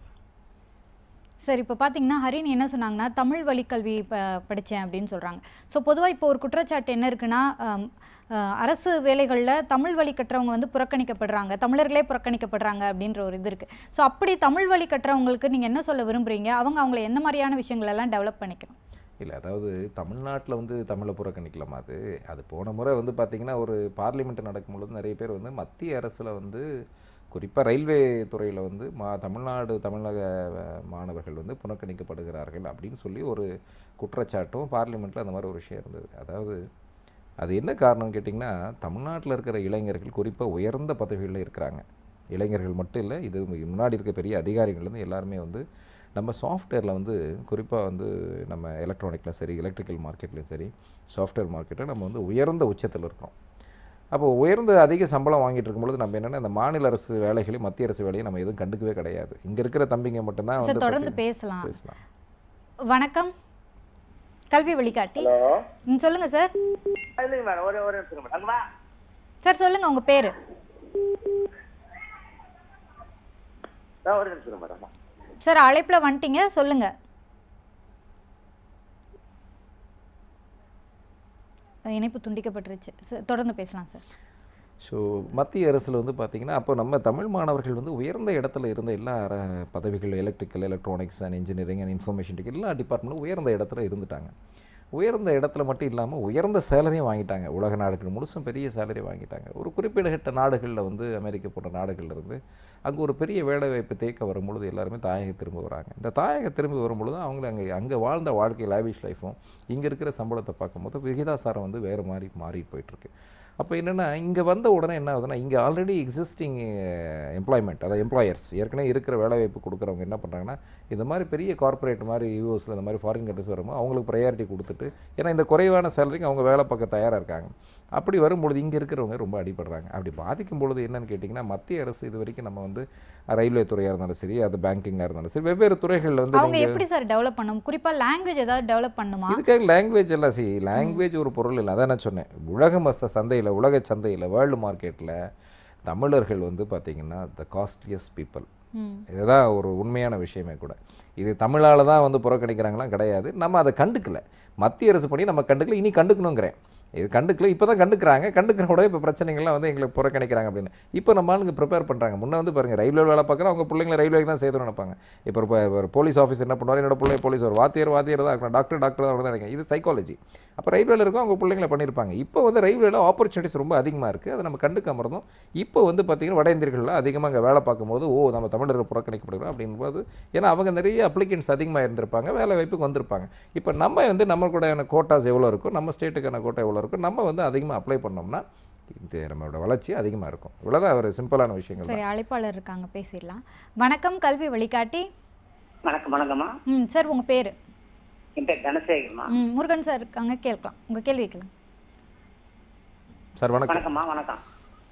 சார் இப்போ பார்த்தீங்கன்னா ஹரிணி என்ன சொன்னாங்கன்னா தமிழ் வழிக்கல்வி ப படித்தேன் அப்படின்னு சொல்கிறாங்க ஸோ பொதுவாக இப்போ ஒரு குற்றச்சாட்டு என்ன இருக்குன்னா ஆம், அஹ், அரசு வேலைகளில் தமிழ் வழி கற்றவங்க வந்து புறக்கணிக்கப்படுறாங்க தமிழர்களே புறக்கணிக்கப்படுறாங்க அப்படின்ற ஒரு இது இருக்குது ஸோ அப்படி தமிழ் வழி கற்றவங்களுக்கு நீங்கள் என்ன சொல்ல விரும்புகிறீங்க அவங்க அவங்கள எந்த மாதிரியான விஷயங்கள் எல்லாம் டெவலப் பண்ணிக்கணும் இல்லை அதாவது தமிழ்நாட்டில் வந்து தமிழை புறக்கணிக்கலாமா அது அது போன முறை வந்து பார்த்திங்கன்னா ஒரு பார்லிமெண்ட் நடக்கும் பொழுது நிறைய பேர் வந்து மத்திய அரசில் வந்து குறிப்பாக ரயில்வே துறையில் வந்து மா தமிழ்நாடு தமிழக அஹ், மாணவர்கள் வந்து புறக்கணிக்கப்படுகிறார்கள் அப்படின்னு சொல்லி ஒரு குற்றச்சாட்டும் பார்லிமெண்ட்டில் அந்த மாதிரி ஒரு விஷயம் இருந்தது அதாவது அது என்ன காரணம்னு கேட்டிங்கன்னா தமிழ்நாட்டில் இருக்கிற இளைஞர்கள் குறிப்பாக உயர்ந்த பதவிகளில் இருக்கிறாங்க இளைஞர்கள் மட்டும் இல்லை இது முன்னாடி இருக்க பெரிய அதிகாரிகள் வந்து எல்லாருமே வந்து நம்ம சாஃப்ட்வேரில் வந்து குறிப்பாக வந்து நம்ம எலக்ட்ரானிக்லையும் சரி எலக்ட்ரிக்கல் மார்க்கெட்லையும் சரி சாஃப்ட்வேர் மார்க்கெட்டில் நம்ம வந்து உயர்ந்த உச்சத்தில் இருக்கிறோம் அப்போ உயர்ந்த அதிக சம்பளம் வாங்கிட்டு இருக்கும்பொழுது நம்ம என்னென்னா இந்த மாநில அரசு வேலைகளையும் மத்திய அரசு வேலையும் நம்ம எதுவும் கண்டுக்கவே கிடையாது இங்கே இருக்கிற தம்பிங்க மட்டும்தான் சார் வந்து தொடர்ந்து பார்த்தீங்கன்னா- பேசலாம் பேசலாம் வணக்கம் கல்வி வழிகாட்டி ஹலோ ம், சொல்லுங்க சார் இல்லைங்க மேடம் ஒரு ஒரு நிமிஷம் மேடம் அங்கம்மா சார் சொல்லுங்க உங்க பேரு ஆ, ஒரு நிமிஷம் மேடம் சார் அழைப்புல வந்துட்டீங்க சொல்லுங்க இணைப்பு துண்டிக்கப்பட்டுருச்சு சார் தொடர்ந்து பேசலாம் சார் ஸோ மத்திய அரசில் வந்து பார்த்திங்கன்னா அப்போ நம்ம தமிழ் மாணவர்கள் வந்து உயர்ந்த இடத்துல இருந்த எல்லா அர- பதவிகள் electrical electronics and engineering and information tech எல்லா டிபார்ட்மெண்ட்டும் உயர்ந்த இடத்துல இருந்துட்டாங்க உயர்ந்த இடத்துல மட்டும் இல்லாமல் உயர்ந்த சேலரியும் வாங்கிட்டாங்க உலக நாடுகள் முழுசும் பெரிய சேலரி வாங்கிட்டாங்க ஒரு குறிப்பிடப்பட்ட நாடுகளில் வந்து அமெரிக்கா போன்ற நாடுகள்ல இருந்து அங்கே ஒரு பெரிய வேலைவாய்ப்பு தேக்க வரும்பொழுது எல்லாருமே தாயக திரும்ப வராங்க இந்த தாயக திரும்பி வரும்பொழுது அவங்க அங்கே அங்கே வாழ்ந்த வாழ்க்கை லேவிஷ் லைஃப்பும் இங்கே இருக்கிற சம்பளத்தை பார்க்கும்போது விகிதாசாரம் வந்து வேறு மாதிரி மாறிட்டு போயிட்டுருக்கு அப்போ என்னென்னா இங்கே வந்த உடனே என்ன ஆகுதுன்னா இங்கே ஆல்ரெடி எக்ஸிஸ்டிங் எம்ப்ளாய்மெண்ட் அதாவது எம்ப்ளாயர்ஸ் ஏற்கனவே இருக்கிற வேலைவாய்ப்பு கொடுக்குறவங்க என்ன பண்ணுறாங்கன்னா இந்த மாதிரி பெரிய கார்ப்பரேட் மாதிரி யூஎஸில் இந்த மாதிரி ஃபாரின் கண்ட்ரிஸ் வரும்போது அவங்களுக்கு ப்ரையாரிட்டி கொடுத்துட்டு ஏன்னா இந்த குறைவான சேலரிக்கு அவங்க வேலை பார்க்க தயாராக இருக்காங்க அப்படி வரும்பொழுது இங்கே இருக்கிறவங்க ரொம்ப அடிபடுறாங்க அப்படி பாதிக்கும் பொழுது என்னன்னு கேட்டிங்கன்னா மத்திய அரசு இது வரைக்கும் நம்ம வந்து ரயில்வே துறையாக இருந்தாலும் சரி அது பேங்கிங்காக இருந்தாலும் சரி வெவ்வேறு துறைகளில் வந்து அவங்க நீங்க- எப்படி சார் டெவலப் பண்ணும் குறிப்பா லாங்குவேஜ் ஏதாவது டெவலப் பண்ணுமா இதுக்காக லாங்குவேஜ் எல்லாம் சி லாங்குவேஜ் ஒரு பொருள் இல்லை அதான் நான் சொன்னேன் உலக மச சந்தையில் உலக சந்தையில் வேர்ல்டு மார்க்கெட்டில் தமிழர்கள் வந்து பார்த்திங்கன்னா த காஸ்ட்லியஸ் பீப்புள் ம் இதுதான் ஒரு உண்மையான விஷயமே கூட இது தமிழால் தான் வந்து புறக்கணிக்கிறாங்களாம் கிடையாது நம்ம அதை கண்டுக்கல மத்திய அரசு பண்ணி நம்ம கண்டுக்கல இனி கண்டுக்கணுங்கிறேன் இது கண்டுக்கல இப்போ தான் கண்டுக்கிறாங்க கண்டுக்கிற உடனே இப்போ பிரச்சனைகள்லாம் வந்து எங்களுக்கு புறக்கணிக்கிறாங்க அப்படின்னு இப்போ நம்ம ஆளுங்க ப்ரிப்பேர் பண்ணுறாங்க முன்னே வந்து பாருங்கள் ரயில்வே வேலை பார்க்குறோம் அவங்க பிள்ளைங்களை ரயில்வே தான் சேர்த்து நினைப்பாங்க இப்போ ஒரு ப- ஒரு போலீஸ் ஆஃபீஸர் என்ன பண்ணுவார் என்னோட பிள்ளை போலீஸ் ஒரு வாத்தியார் வாத்தியார் தான் இருக்கணும் டாக்டர் டாக்டர் தான் தான் நினைக்கிறேன் இது சைக்காலஜி அப்போ ரயில்வேல இருக்கும் அவங்க பிள்ளைங்களை பண்ணியிருப்பாங்க இப்போ வந்து ரயில்வேல ஆப்பர்ச்சுனிட்டிஸ் ரொம்ப அதிகமாக இருக்குது அதை நம்ம கண்டுக்காம இருந்தோம் இப்போ வந்து பார்த்திங்கன்னா வட இந்தியர்கள்லாம் அதிகமாக அங்கே வேலை பார்க்கும்போது ஓ நம்ம தமிழர்கள் புறக்கணிக்கப்படுகிறோம் அப்படின்போது ஏன்னா அவங்க நிறைய அப்ளிகன்ஸ் அதிகமாக இருந்திருப்பாங்க வேலை வாய்ப்புக்கு வந்திருப்பாங்க இப்போ நம்ம வந்து நம்மளுடைய கோட்டாஸ் எவ்வளோ இருக்கும் நம்ம ஸ்டேட்டுக்கான கோட்டா எவ்வளோ இருக்கும் நம்ம வந்து அதிகமாக அப்ளை பண்ணோம்னா இந்த நம்மளோட வளர்ச்சி அதிகமாக இருக்கும் இவ்வளோதான் ஒரு சிம்பிளான விஷயங்கள் தான் சரி அழைப்பாளர் இருக்காங்க பேசிடலாம் வணக்கம் கல்வி வழிகாட்டி வணக்கம் வணக்கம்மா ம் சார் உங்க பேரு என் பேர் தனசேகர்மா ம் முருகன் சார் இருக்காங்க கேட்கலாம் உங்க கேள்வி கேட்கலாம் சார் வணக்கம் வணக்கம்மா வணக்கம்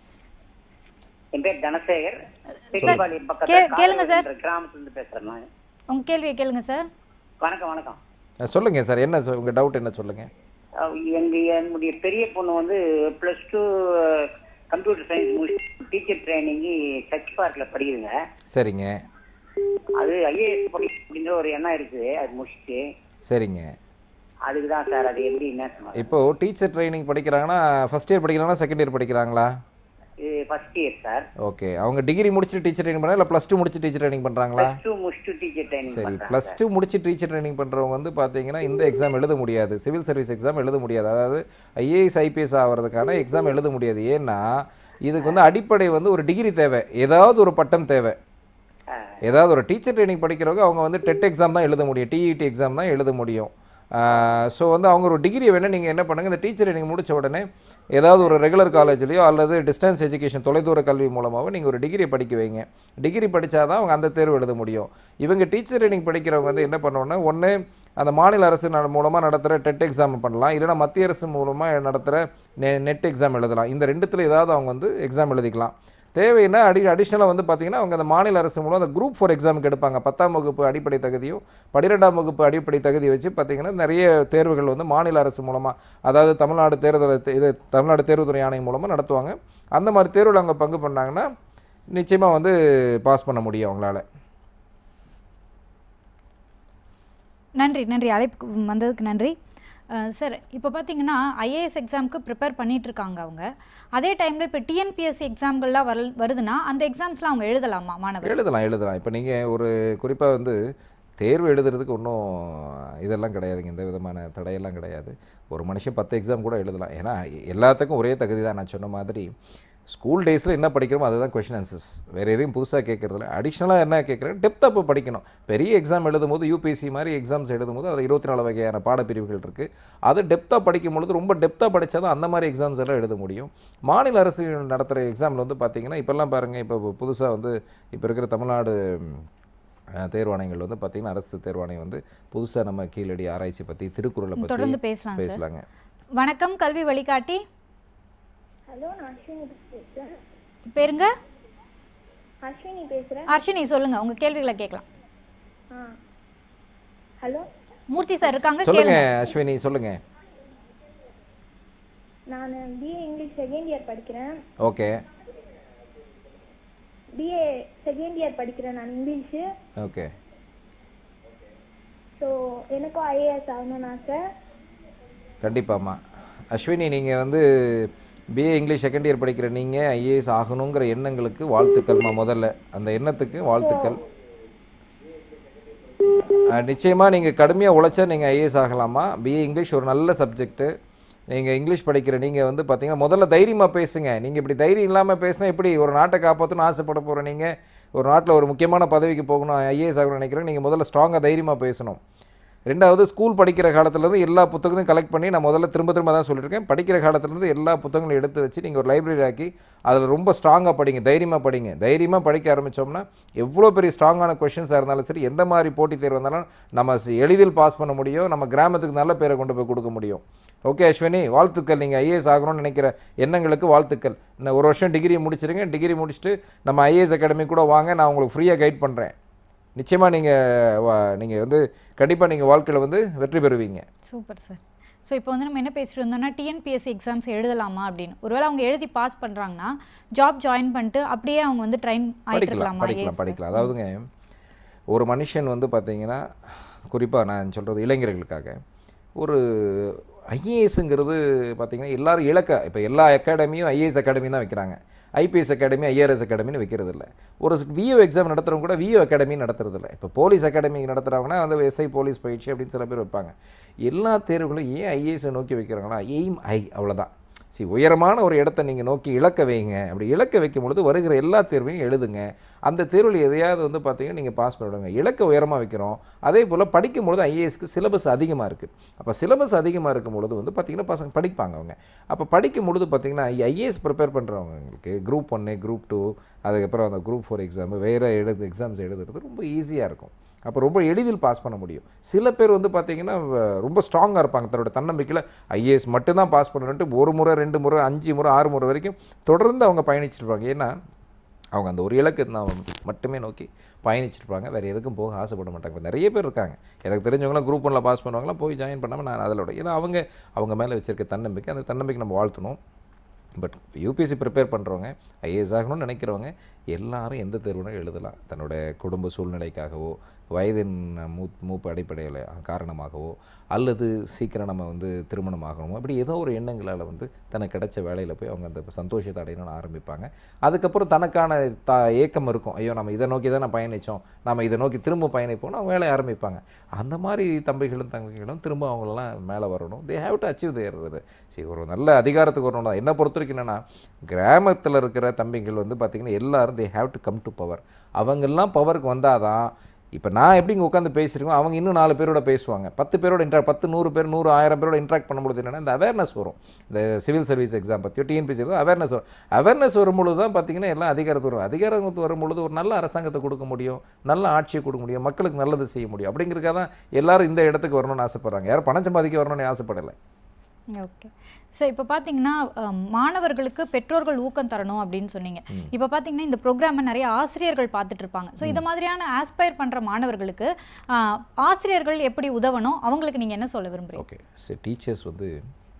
என் பேர் தனசேகர் பெரியபாளையம் கே- பக்கத்துல கேளுங்க சார். காலவரன்ற கிராமத்துல இருந்து பேசுறேன் நான். உங்க கேள்வியை கேளுங்க சார் வணக்கம் வணக்கம் அஹ் சொல்லுங்க சார் என்ன சொ- உங்க டவுட் என்ன சொல்லுங்க அஹ் எங்க என்னுடைய பெரிய பொண்ணு வந்து பிளஸ் டூ கம்ப்யூட்டர் சயின்ஸ் முடிச்சு டீச்சர் ட்ரைனிங் சர்ச் பார்க்ல படிக்குதுங்க சரிங்க அது ஐஏஎஸ் படி அப்படின்ற ஒரு எண்ணம் இருக்குது அது முடிச்சுட்டு சரிங்க அதுக்கு தான் சார் அது எப்படி என்ன சொன்னாங்க இப்போ டீச்சர் ட்ரைனிங் படிக்கிறாங்கன்னா ஃபர்ஸ்ட் இயர் படிக்கிறாங்களா செகண்ட் இயர் படிக்கிறாங்களா இது ஃபர்ஸ்ட் இயர் சார் ஓகே அவங்க டிகிரி முடிச்சுட்டு டீச்சர் ட்ரைனிங் பண்ணா இல்லை ப்ளஸ் டூ முடிச்சு டீச்சர் ட்ரைனிங் பண்ணுறாங்களா பிளஸ் டூ முடிச்சுட்டு டீச்சர் ட்ரைனிங் சரி பண்றாங்க ப்ளஸ் டூ முடிச்சு டீச்சர் ட்ரைனிங் பண்ணுறவங்க வந்து பார்த்தீங்கன்னா இந்த எக்ஸாம் எழுத முடியாது சிவில் சர்வீஸ் எக்ஸாம் எழுத முடியாது அதாவது ஐஏஎஸ் ஐபிஎஸ் ஆகிறதுக்கான எக்ஸாம் எழுத முடியாது ஏன்னா இதுக்கு வந்து அடிப்படை வந்து ஒரு டிகிரி தேவை ஏதாவது ஒரு பட்டம் தேவை ஏதாவது ஒரு டீச்சர் ட்ரைனிங் படிக்கிறவங்க அவங்க வந்து டெட் எக்ஸாம் தான் எழுத முடியும் டிஇடி எக்ஸாம் தான் எழுத முடியும் ஸோ வந்து அவங்க ஒரு டிகிரி வேணால் நீங்கள் என்ன பண்ணுங்கள் இந்த டீச்சர் ட்ரைனிங் முடிச்ச உடனே ஏதாவது ஒரு ரெகுலர் காலேஜ்லேயோ அல்லது டிஸ்டன்ஸ் எஜுகேஷன் தொலைதூர கல்வி மூலமாகவோ நீங்கள் ஒரு டிகிரி படிக்க வைங்க டிகிரி படித்தாதான் அவங்க அந்த தேர்வு எழுத முடியும் இவங்க டீச்சர் ட்ரைனிங் படிக்கிறவங்க வந்து என்ன பண்ணணும்னா ஒன்று அந்த மாநில அரசு நட மூலமாக நடத்துகிற டெட் எக்ஸாம் பண்ணலாம் இல்லைன்னா மத்திய அரசு மூலமாக நடத்துகிற நெ நெட் எக்ஸாம் எழுதலாம் இந்த ரெண்டுத்தில் ஏதாவது அவங்க வந்து எக்ஸாம் எழுதிக்கலாம் தேவைன்னா அடி அடிஷ்னலாக வந்து பார்த்தீங்கன்னா அவங்க அந்த மாநில அரசு மூலம் அந்த குரூப் ஃபோர் எக்ஸாமுக்கு எடுப்பாங்க பத்தாம் வகுப்பு அடிப்படை தகுதியும் பன்னிரெண்டாம் வகுப்பு அடிப்படை தகுதி வச்சு பார்த்தீங்கன்னா நிறைய தேர்வுகள் வந்து மாநில அரசு மூலமாக அதாவது தமிழ்நாடு தேர்தல் இது தமிழ்நாடு தேர்வுத்துறை ஆணையம் மூலமாக நடத்துவாங்க அந்த மாதிரி தேர்வில் அவங்க பங்கு பண்ணாங்கன்னா நிச்சயமாக வந்து பாஸ் பண்ண முடியும் அவங்களால நன்றி நன்றி அழைப்புக்கு வந்ததுக்கு நன்றி அஹ் சார் இப்போ பார்த்தீங்கன்னா ஐஏஎஸ் எக்ஸாமுக்கு ப்ரிப்பேர் பண்ணிட்டு இருக்காங்க அவங்க அதே டைமில் இப்போ டிஎன்பிஎஸ்சி எக்ஸாம்கள்லாம் வரு வருதுன்னா அந்த எக்ஸாம்ஸ்லாம் அவங்க எழுதலாமா மாணவர் எழுதலாம் எழுதலாம் இப்போ நீங்கள் ஒரு குறிப்பாக வந்து தேர்வு எழுதுறதுக்கு ஒன்றும் இதெல்லாம் கிடையாதுங்க எந்த விதமான தடையெல்லாம் கிடையாது ஒரு மனுஷன் பத்து எக்ஸாம் கூட எழுதலாம் ஏன்னா எல்லாத்துக்கும் ஒரே தகுதி தான் நான் சொன்ன மாதிரி ஸ்கூல் டேஸில் என்ன படிக்கிறோமோ அதுதான் கொஷின் ஆன்சர்ஸ் வேறு எதையும் புதுசாக கேட்குறதில்ல அடிஷ்னலாக என்ன கேட்குறேன் டெப்த்தாக இப்போ படிக்கணும் பெரிய எக்ஸாம் எழுதும் போது யூபிஎஸ்சி மாதிரி எக்ஸாம்ஸ் எழுதும் போது அதில் இருபத்தி நாலு வகையான பாடப்பிரிவுகள் இருக்குது அது டெப்த்தாக படிக்கும் பொழுது ரொம்ப டெப்த்தாக படித்தா தான் அந்த மாதிரி எக்ஸாம்ஸ் எல்லாம் எழுத முடியும் மாநில அரசு நடத்துகிற எக்ஸாமில் வந்து பார்த்தீங்கன்னா இப்போல்லாம் பாருங்கள் இப்போ புதுசாக வந்து இப்போ இருக்கிற தமிழ்நாடு அஹ், தேர்வாணையங்கள் வந்து பார்த்திங்கன்னா அரசு தேர்வாணையம் வந்து புதுசாக நம்ம கீழடி ஆராய்ச்சி பற்றி திருக்குறளை தொடர்ந்து பற்றி பேசலாம் சார் பேசலாங்க வணக்கம் கல்வி வழிகாட்டி ஹலோ நான் அஸ்வினி பேசுகிறேன் பேருங்க அஸ்வினி பேசுகிறேன் அர்ஷினி சொல்லுங்க உங்க கேள்விகளை கேட்கலாம் ஆ ஹலோ மூர்த்தி சார் இருக்காங்க சொல்லுங்க கேளுங்க அஸ்வினி சொல்லுங்க நான் பிஏ இங்கிலீஷ் செகண்ட் இயர் படிக்கிறேன் ஓகே பிஏ செகண்ட் இயர் படிக்கிறேன் நான் இங்கிலீஷு ஓகே ஸோ எனக்கும் ஐஏஎஸ் ஆகணும்னு ஆசை கண்டிப்பாம்மா அஸ்வினி நீங்கள் வந்து பிஏ இங்கிலீஷ் செகண்ட் இயர் படிக்கிற நீங்கள் ஐஏஎஸ் ஆகணுங்கிற எண்ணங்களுக்கு வாழ்த்துக்கள்மா முதல்ல அந்த எண்ணத்துக்கு வாழ்த்துக்கள் நிச்சயமாக நீங்கள் கடுமையாக உழைச்சா நீங்கள் ஐஏஎஸ் ஆகலாமா பிஏ இங்கிலீஷ் ஒரு நல்ல சப்ஜெக்ட்டு நீங்கள் இங்கிலீஷ் படிக்கிற நீங்கள் வந்து பார்த்தீங்கன்னா முதல்ல தைரியமாக பேசுங்க நீங்கள் இப்படி தைரியம் இல்லாமல் பேசினா எப்படி ஒரு நாட்டை காப்பாற்றணும்னு ஆசைப்பட போகிற நீங்கள் ஒரு நாட்டில் ஒரு முக்கியமான பதவிக்கு போகணும் ஐஏஎஸ் ஆகணும்னு நினைக்கிறேன் நீங்கள் முதல்ல ஸ்ட்ராங்காக தைரியமாக பேசணும் ரெண்டாவது ஸ்கூல் படிக்கிற காலத்துலேருந்து எல்லா புத்தகத்தையும் கலெக்ட் பண்ணி நான் முதல்ல திரும்ப திரும்ப தான் சொல்லியிருக்கேன் படிக்கிற காலத்துலேருந்து எல்லா புத்தகங்களையும் எடுத்து வச்சு நீங்கள் ஒரு லைப்ரரி ஆக்கி அதில் ரொம்ப ஸ்ட்ராங்காக படிங்க தைரியமாக படிங்க தைரியமாக படிக்க ஆரம்பித்தோம்னா எவ்வளோ பெரிய ஸ்ட்ராங்கான கொஷின்ஸாக இருந்தாலும் சரி எந்த மாதிரி போட்டித் தேர்வு இருந்தாலும் நம்ம சி- எளிதில் பாஸ் பண்ண முடியும் நம்ம கிராமத்துக்கு நல்ல பேரை கொண்டு போய் கொடுக்க முடியும் ஓகே அஸ்வினி வாழ்த்துக்கள் நீங்கள் ஐஏஎஸ் ஆகணும்னு நினைக்கிற எண்ணங்களுக்கு வாழ்த்துக்கள் இன்னும் ஒரு வருஷம் டிகிரி முடிச்சிருங்க டிகிரி முடிச்சுட்டு நம்ம ஐஏஎஸ் அகாடமி கூட வாங்க நான் உங்களுக்கு ஃப்ரீயாக கைட் பண்ணுறேன் நிச்சயமாக நீங்கள் நீங்கள் வந்து கண்டிப்பாக நீங்கள் வாழ்க்கையில் வந்து வெற்றி பெறுவீங்க சூப்பர் சார் ஸோ இப்போ வந்து நம்ம என்ன பேசிட்டு இருந்தோம்னா டிஎன்பிஎஸ்சி எக்ஸாம்ஸ் எழுதலாமா அப்படின்னு ஒருவேளை அவங்க எழுதி பாஸ் பண்ணுறாங்கன்னா ஜாப் ஜாயின் பண்ணிட்டு அப்படியே அவங்க வந்து ட்ரைன் ஆகிட்டு படிக்கலாம் இருக்கலாமா படிக்கலாம் IAS? படிக்கலாம் அதாவதுங்க ஒரு மனுஷன் வந்து பார்த்தீங்கன்னா குறிப்பாக நான் சொல்கிறது இளைஞர்களுக்காக ஒரு ஐஏஎஸ்ங்கிறது பார்த்தீங்கன்னா எல்லாரும் இலக்க இப்போ எல்லா அகாடமியும் ஐஏஎஸ் அகாடமி தான் வைக்கிறாங்க ஐபிஎஸ் அகாடமி ஐஆர்எஸ் அகாடமின்னு வைக்கிறது இல்லை ஒரு விஓ எக்ஸாம் நடத்துகிறவங்க கூட விஓ அகாடமி நடத்துறது இல்லை இப்போ போலீஸ் அகாடமி நடத்துகிறவங்கன்னா வந்து எஸ்ஐ போலீஸ் பயிற்சி அப்படின்னு சில பேர் வைப்பாங்க எல்லா தேர்வுகளும் ஏன் ஐஏஎஸை நோக்கி வைக்கிறாங்கன்னா எய்ம் ஐ அவ்வளோதான் சரி உயரமான ஒரு இடத்த நீங்கள் நோக்கி இலக்க வைங்க அப்படி இலக்க வைக்கும் பொழுது வருகிற எல்லா தேர்வையும் எழுதுங்க அந்த தேர்வில் எதையாவது வந்து பார்த்தீங்கன்னா நீங்கள் பாஸ் பண்ணிவிடுங்க இலக்க உயரமாக வைக்கிறோம் அதே போல் படிக்கும் பொழுது ஐஏஎஸ்க்கு சிலபஸ் அதிகமாக இருக்குது அப்போ சிலபஸ் அதிகமாக இருக்கும் பொழுது வந்து பார்த்தீங்கன்னா பசங்க படிப்பாங்க அவங்க அப்போ படிக்கும் பொழுது பார்த்தீங்கன்னா ஐஏஎஸ் ப்ரிப்பேர் பண்ணுறவங்களுக்கு குரூப் ஒன்று குரூப் டூ அதுக்கப்புறம் அந்த குரூப் ஃபோர் எக்ஸாமு வேறு எழுது எக்ஸாம்ஸ் எழுதுறது ரொம்ப ஈஸியாக இருக்கும் அப்போ ரொம்ப எளிதில் பாஸ் பண்ண முடியும் சில பேர் வந்து பார்த்தீங்கன்னா வ- ரொம்ப ஸ்ட்ராங்காக இருப்பாங்க தன்னோட தன்னம்பிக்கையில் ஐஏஎஸ் மட்டும்தான் பாஸ் பண்ணணுன்ட்டு ஒரு முறை ரெண்டு முறை அஞ்சு முறை ஆறு முறை வரைக்கும் தொடர்ந்து அவங்க பயணிச்சிருப்பாங்க ஏன்னா அவங்க அந்த ஒரு இலக்கு நான் மட்டுமே நோக்கி பயணிச்சிருப்பாங்க வேறு எதுக்கும் போக ஆசைப்பட மாட்டாங்க இப்ப நிறைய பேர் இருக்காங்க எனக்கு தெரிஞ்சவங்களாம் குரூப் ஒன்றில் பாஸ் பண்ணுவாங்களாம் போய் ஜாயின் பண்ணாமல் நான் அதில் ஏன்னா அவங்க அவங்க மேலே வச்சிருக்க தன்னம்பிக்கை அந்த தன்னம்பிக்கை நம்ம வாழ்த்தணும் பட் யூபிஎஸ்சி ப்ரிப்பேர் பண்ணுறவங்க ஐஏஎஸ் ஆகணும்னு நினைக்கிறவங்க எல்லாரும் எந்த தேர்வுனா எழுதலாம் தன்னோட குடும்ப சூழ்நிலைக்காகவோ வயதின் மூ மூப்பு அடிப்படையில் காரணமாகவோ அல்லது சீக்கிரம் நம்ம வந்து திருமணம் ஆகணுமோ அப்படி ஏதோ ஒரு எண்ணங்களால் வந்து தனக்கு கிடைச்ச வேலையில் போய் அவங்க அந்த சந்தோஷத்தை அடையணும்னு ஆரம்பிப்பாங்க அதுக்கப்புறம் தனக்கான த ஏக்கம் இருக்கும் ஐயோ நம்ம இதை நோக்கி தான் பயணித்தோம் நம்ம இதை நோக்கி திரும்ப பயணிப்போம்னு அவங்க வேலையை ஆரம்பிப்பாங்க அந்த மாதிரி தம்பிகளும் தங்கைகளும் திரும்ப அவங்களெல்லாம் மேலே வரணும் they have to achieve their இது சரி ஒரு நல்ல அதிகாரத்துக்கு வரணும் என்ன பொறுத்த வரைக்கும் என்னென்னா கிராமத்தில் இருக்கிற தம்பிகள் வந்து பார்த்திங்கன்னா எல்லாரும் they have to come to power அவங்கெல்லாம் பவருக்கு வந்தால் தான் இப்போ நான் எப்படி இங்கே உட்காந்து பேசியிருக்கோம் அவங்க இன்னும் நாலு பேரோட பேசுவாங்க பத்து பேரோட இன்ட்ராக்ட் பத்து நூறு பேர் நூறு ஆயிரம் பேரோட இன்ட்ராக்ட் பண்ணும்போது என்னென்னா இந்த அவேர்னஸ் வரும் இந்த சிவில் சர்வீஸ் எக்ஸாம் பற்றியோ டிஎன்பிசி அவேர்னஸ் வரும் அவேர்னஸ் வரும்பொழுது தான் பார்த்தீங்கன்னா எல்லாம் அதிகாரத்துக்கு வரும் அதிகாரத்துக்கு வரும்பொழுது ஒரு நல்ல அரசாங்கத்தை கொடுக்க முடியும் நல்ல ஆட்சியை கொடுக்க முடியும் மக்களுக்கு நல்லது செய்ய முடியும் அப்படிங்கிறதுக்காக தான் எல்லாரும் இந்த இடத்துக்கு வரணும்னு ஆசைப்படுறாங்க யாரும் பணம் சம்பாதிக்க வரணும்னு ஆசைப்படலை ஓகே ஸோ இப்போ பார்த்தீங்கன்னா அஹ், மாணவர்களுக்கு பெற்றோர்கள் ஊக்கம் தரணும் அப்படின்னு சொன்னீங்க இப்போ பார்த்தீங்கன்னா இந்த ப்ரோக்ராமை நிறைய ஆசிரியர்கள் பார்த்துட்டு இருப்பாங்க ஸோ இது மாதிரியான ஆஸ்பயர் பண்ணுற மாணவர்களுக்கு அஹ், ஆசிரியர்கள் எப்படி உதவணும் அவங்களுக்கு நீங்கள் என்ன சொல்ல விரும்புறீங்க ஓகே சரி டீச்சர்ஸ் வந்து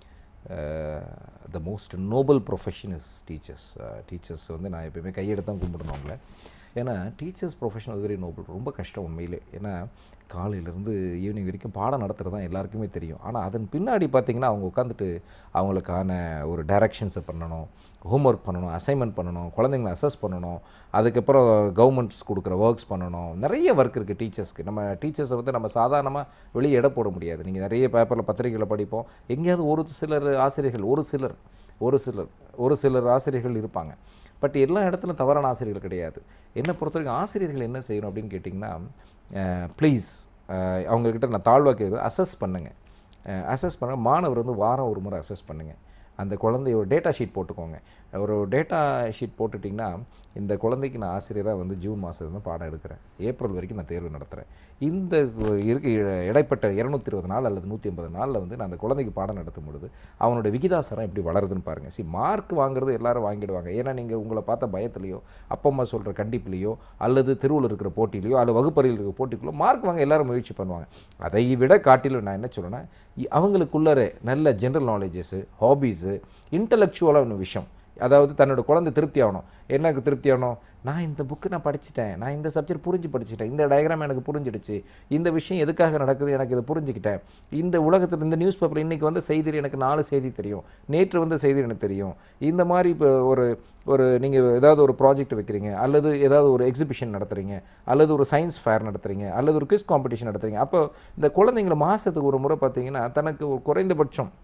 the most noble profession is teachers teachers வந்து நான் எப்பயுமே கையெடுத்து தான் கும்பிடணும் அவங்கள ஏன்னா டீச்சர்ஸ் ப்ரொஃபஷன் வெரி நோபல் ரொம்ப கஷ்டம் உண்மையிலே ஏன்னா காலையிலேருந்து ஈவினிங் வரைக்கும் பாடம் நடத்துகிறது தான் எல்லாருக்குமே தெரியும் ஆனால் அதன் பின்னாடி பார்த்தீங்கன்னா அவங்க உட்காந்துட்டு அவங்களுக்கான ஒரு டைரக்ஷன்ஸை பண்ணணும் ஹோம்ஒர்க் பண்ணணும் அசைன்மெண்ட் பண்ணணும் குழந்தைங்களை அசஸ் பண்ணணும் அதுக்கப்புறம் கவர்மெண்ட்ஸ் கொடுக்குற ஒர்க்ஸ் பண்ணணும் நிறைய ஒர்க் இருக்குது டீச்சர்ஸ்க்கு நம்ம டீச்சர்ஸை வந்து நம்ம சாதாரணமாக வெளியே எடை போட முடியாது நீங்கள் நிறைய பேப்பரில் பத்திரிகையில் படிப்போம் எங்கேயாவது ஒரு சிலர் ஆசிரியர்கள் ஒரு சிலர் ஒரு சிலர் ஒரு சிலர் ஆசிரியர்கள் இருப்பாங்க பட் எல்லா இடத்துலையும் தவறான ஆசிரியர்கள் கிடையாது என்னை பொறுத்த வரைக்கும் ஆசிரியர்கள் என்ன செய்யணும் அப்படின்னு கேட்டிங்கன்னா ப்ளீஸ் அவங்கக்கிட்ட நான் தாழ்வாக கேட்குறது அசஸ் பண்ணுங்கள் அசஸ் பண்ண மாணவர் வந்து வாரம் ஒரு முறை அசஸ் பண்ணுங்கள் அந்த குழந்தையோட டேட்டா ஷீட் போட்டுக்கோங்க ஒரு டேட்டா ஷீட் போட்டுட்டிங்கன்னா இந்த குழந்தைக்கு நான் ஆசிரியராக வந்து ஜூன் மாதத்துலேருந்து பாடம் எடுக்கிறேன் ஏப்ரல் வரைக்கும் நான் தேர்வு நடத்துகிறேன் இந்த இருக்க இடைப்பட்ட இரநூத்தி இருபது நாள் அல்லது நூற்றி ஐம்பது நாளில் வந்து நான் அந்த குழந்தைக்கு பாடம் நடத்தும் பொழுது அவனோட விகிதாசாரம் எப்படி வளருதுன்னு பாருங்கள் சி மார்க் வாங்குறது எல்லாரும் வாங்கிடுவாங்க ஏன்னா நீங்கள் உங்களை பார்த்த பயத்துலையோ அப்பா அம்மா சொல்கிற கண்டிப்புலையோ அல்லது தெருவில் இருக்கிற போட்டியிலையோ அல்லது வகுப்பறையில் இருக்கிற போட்டிக்குள்ளோ மார்க் வாங்க எல்லாரும் முயற்சி பண்ணுவாங்க அதை விட காட்டிலும் நான் என்ன சொல்கிறேன்னா இ- அவங்களுக்குள்ளர நல்ல ஜென்ரல் நாலேஜஸ்ஸு ஹாபீஸு இன்டலெக்சுவலான விஷயம் அதாவது தன்னோட குழந்தை திருப்தி ஆகணும் எனக்கு திருப்தி ஆகணும் நான் இந்த புக்கு நான் படிச்சிட்டேன் நான் இந்த சப்ஜெக்ட் புரிஞ்சு படிச்சிட்டேன் இந்த டயக்ராம் எனக்கு புரிஞ்சிடுச்சு இந்த விஷயம் எதுக்காக நடக்குது எனக்கு இதை புரிஞ்சுக்கிட்டேன் இந்த உலகத்தில் இந்த நியூஸ் பேப்பர் இன்றைக்கி வந்து செய்தி எனக்கு நாலு செய்தி தெரியும் நேற்று வந்து செய்தி எனக்கு தெரியும் இந்த மாதிரி இப்போ ஒரு ஒரு நீங்கள் ஏதாவது ஒரு ப்ராஜெக்ட் வைக்கிறீங்க அல்லது ஏதாவது ஒரு எக்ஸிபிஷன் நடத்துகிறீங்க அல்லது ஒரு சயின்ஸ் ஃபேர் நடத்துகிறீங்க அல்லது ஒரு குவிஸ் காம்படிஷன் நடத்துகிறீங்க அப்போ இந்த குழந்தைங்கள மாதத்துக்கு ஒரு முறை பார்த்தீங்கன்னா தனக்கு ஒரு குறைந்தபட்சம்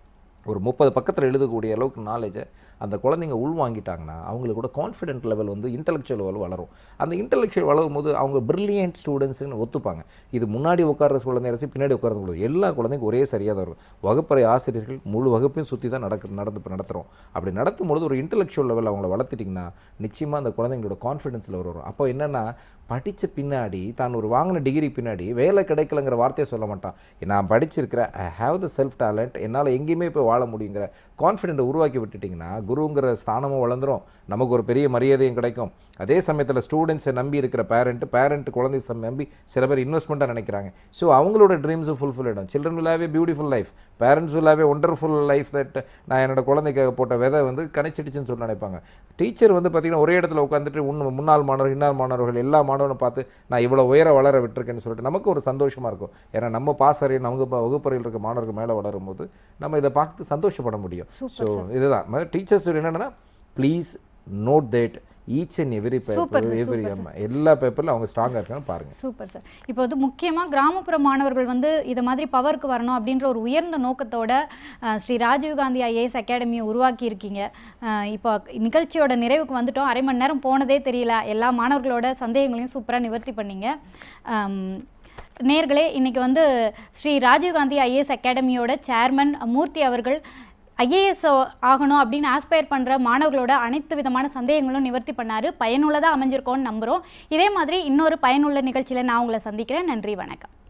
ஒரு முப்பது பக்கத்தில் எழுதக்கூடிய அளவுக்கு நாலேஜை அந்த குழந்தைங்க உள்வாங்கிட்டாங்கன்னா அவங்களுக்கு கூட கான்ஃபிடென்ட் லெவல் வந்து இன்டெலெக்சுவல் லெவல் வளரும் அந்த இன்டெலெக்சுவல் வளரும் போது அவங்க பிரில்லியன்ட் ஸ்டூடெண்ட்ஸ்னு ஒத்துப்பாங்க இது முன்னாடி உட்கார்ற குழந்தை அரசு பின்னாடி உட்கார்றது குழந்தை எல்லா குழந்தைங்க ஒரே சரியாக தான் இருக்கும் வகுப்பறை ஆசிரியர்கள் முழு வகுப்பையும் சுற்றி தான் நடக்கு நடந்து நடத்துகிறோம் அப்படி நடத்தும் பொழுது ஒரு இன்டெலெக்சுவல் லெவல் அவங்கள வளர்த்துட்டிங்கன்னா நிச்சயமாக அந்த குழந்தைங்களோட கான்ஃபிடன்ஸ் லெவல் வரும் அப்போ என்னென்னா படித்த பின்னாடி தான் ஒரு வாங்கின டிகிரி பின்னாடி வேலை கிடைக்கலங்கிற வார்த்தையை சொல்ல மாட்டான் நான் படிச்சிருக்கிறேன் I have the self talent என்னால் எங்கேயுமே போய் வாழ முடியுங்கிற கான்ஃபிடென்ட்டை உருவாக்கி விட்டுட்டிங்கன்னா குருங்கிற ஸ்தானமும் வளர்ந்துரும் நமக்கு ஒரு பெரிய மரியாதையும் கிடைக்கும் அதே சமயத்தில் ஸ்டூடெண்ட்ஸை நம்பி இருக்கிற பேரண்ட் பேரண்ட் குழந்தை சம் நம்பி சில பேர் இன்வெஸ்ட்மெண்ட்டாக நினைக்கிறாங்க ஸோ அவங்களோட ட்ரீம்ஸும் ஃபுல்ஃபில் ஆகிடும் children will have a beautiful life parents will have a wonderful life that நான் என்னோட குழந்தைக்கு போட்ட விதை வந்து கணிச்சிடுச்சுன்னு சொல்லி நினைப்பாங்க டீச்சர் வந்து பார்த்திங்கன்னா ஒரே இடத்துல உட்காந்துட்டு உன் முன்னாள் மாணவர் இன்னார் மாணவர்கள் எல்லா மாணவனை பார்த்து நான் இவ்வளோ உயர வளர விட்டுருக்கேன்னு சொல்லிட்டு நமக்கு ஒரு சந்தோஷமாக இருக்கும் ஏன்னா நம்ம பாசறையில் நமக்கு இப்போ வகுப்பறையில் இருக்க மாணவர்கள் மேலே வளரும் போது நம்ம இதை பார்த்து சந்தோஷப்பட முடியும் ஸோ இதுதான் டீச்சர்ஸ் என்னென்னா please note that each and every Super, paper sir, every super, எல்லா பேப்பரில் அவங்க ஸ்ட்ராங்காக இருக்கான்னு பாருங்கள் சூப்பர் சார் இப்போ வந்து முக்கியமாக கிராமப்புற மாணவர்கள் வந்து இதை மாதிரி பவருக்கு வரணும் அப்படின்ற ஒரு உயர்ந்த நோக்கத்தோட அஹ், ஸ்ரீ ராஜீவ்காந்தி ஐஏஎஸ் அகாடமியை உருவாக்கி இருக்கீங்க அஹ், இப்போ நிகழ்ச்சியோட நிறைவுக்கு வந்துட்டோம் அரை மணி நேரம் போனதே தெரியல எல்லா மாணவர்களோட சந்தேகங்களையும் சூப்பராக நிவர்த்தி பண்ணீங்க அம், நேர்களே இன்னைக்கு வந்து ஸ்ரீ ராஜீவ்காந்தி ஐஏஎஸ் அகாடமியோட சேர்மன் மூர்த்தி அவர்கள் ஐஏஎஸ் ஆகணும் அப்படின்னு ஆஸ்பயர் பண்ணுற மாணவர்களோட அனைத்து விதமான சந்தேகங்களும் நிவர்த்தி பண்ணாரு பயனுள்ளதாக அமைஞ்சிருக்கோன்னு நம்புகிறோம் இதே மாதிரி இன்னொரு பயனுள்ள நிகழ்ச்சியில் நான் உங்களை சந்திக்கிறேன் நன்றி வணக்கம்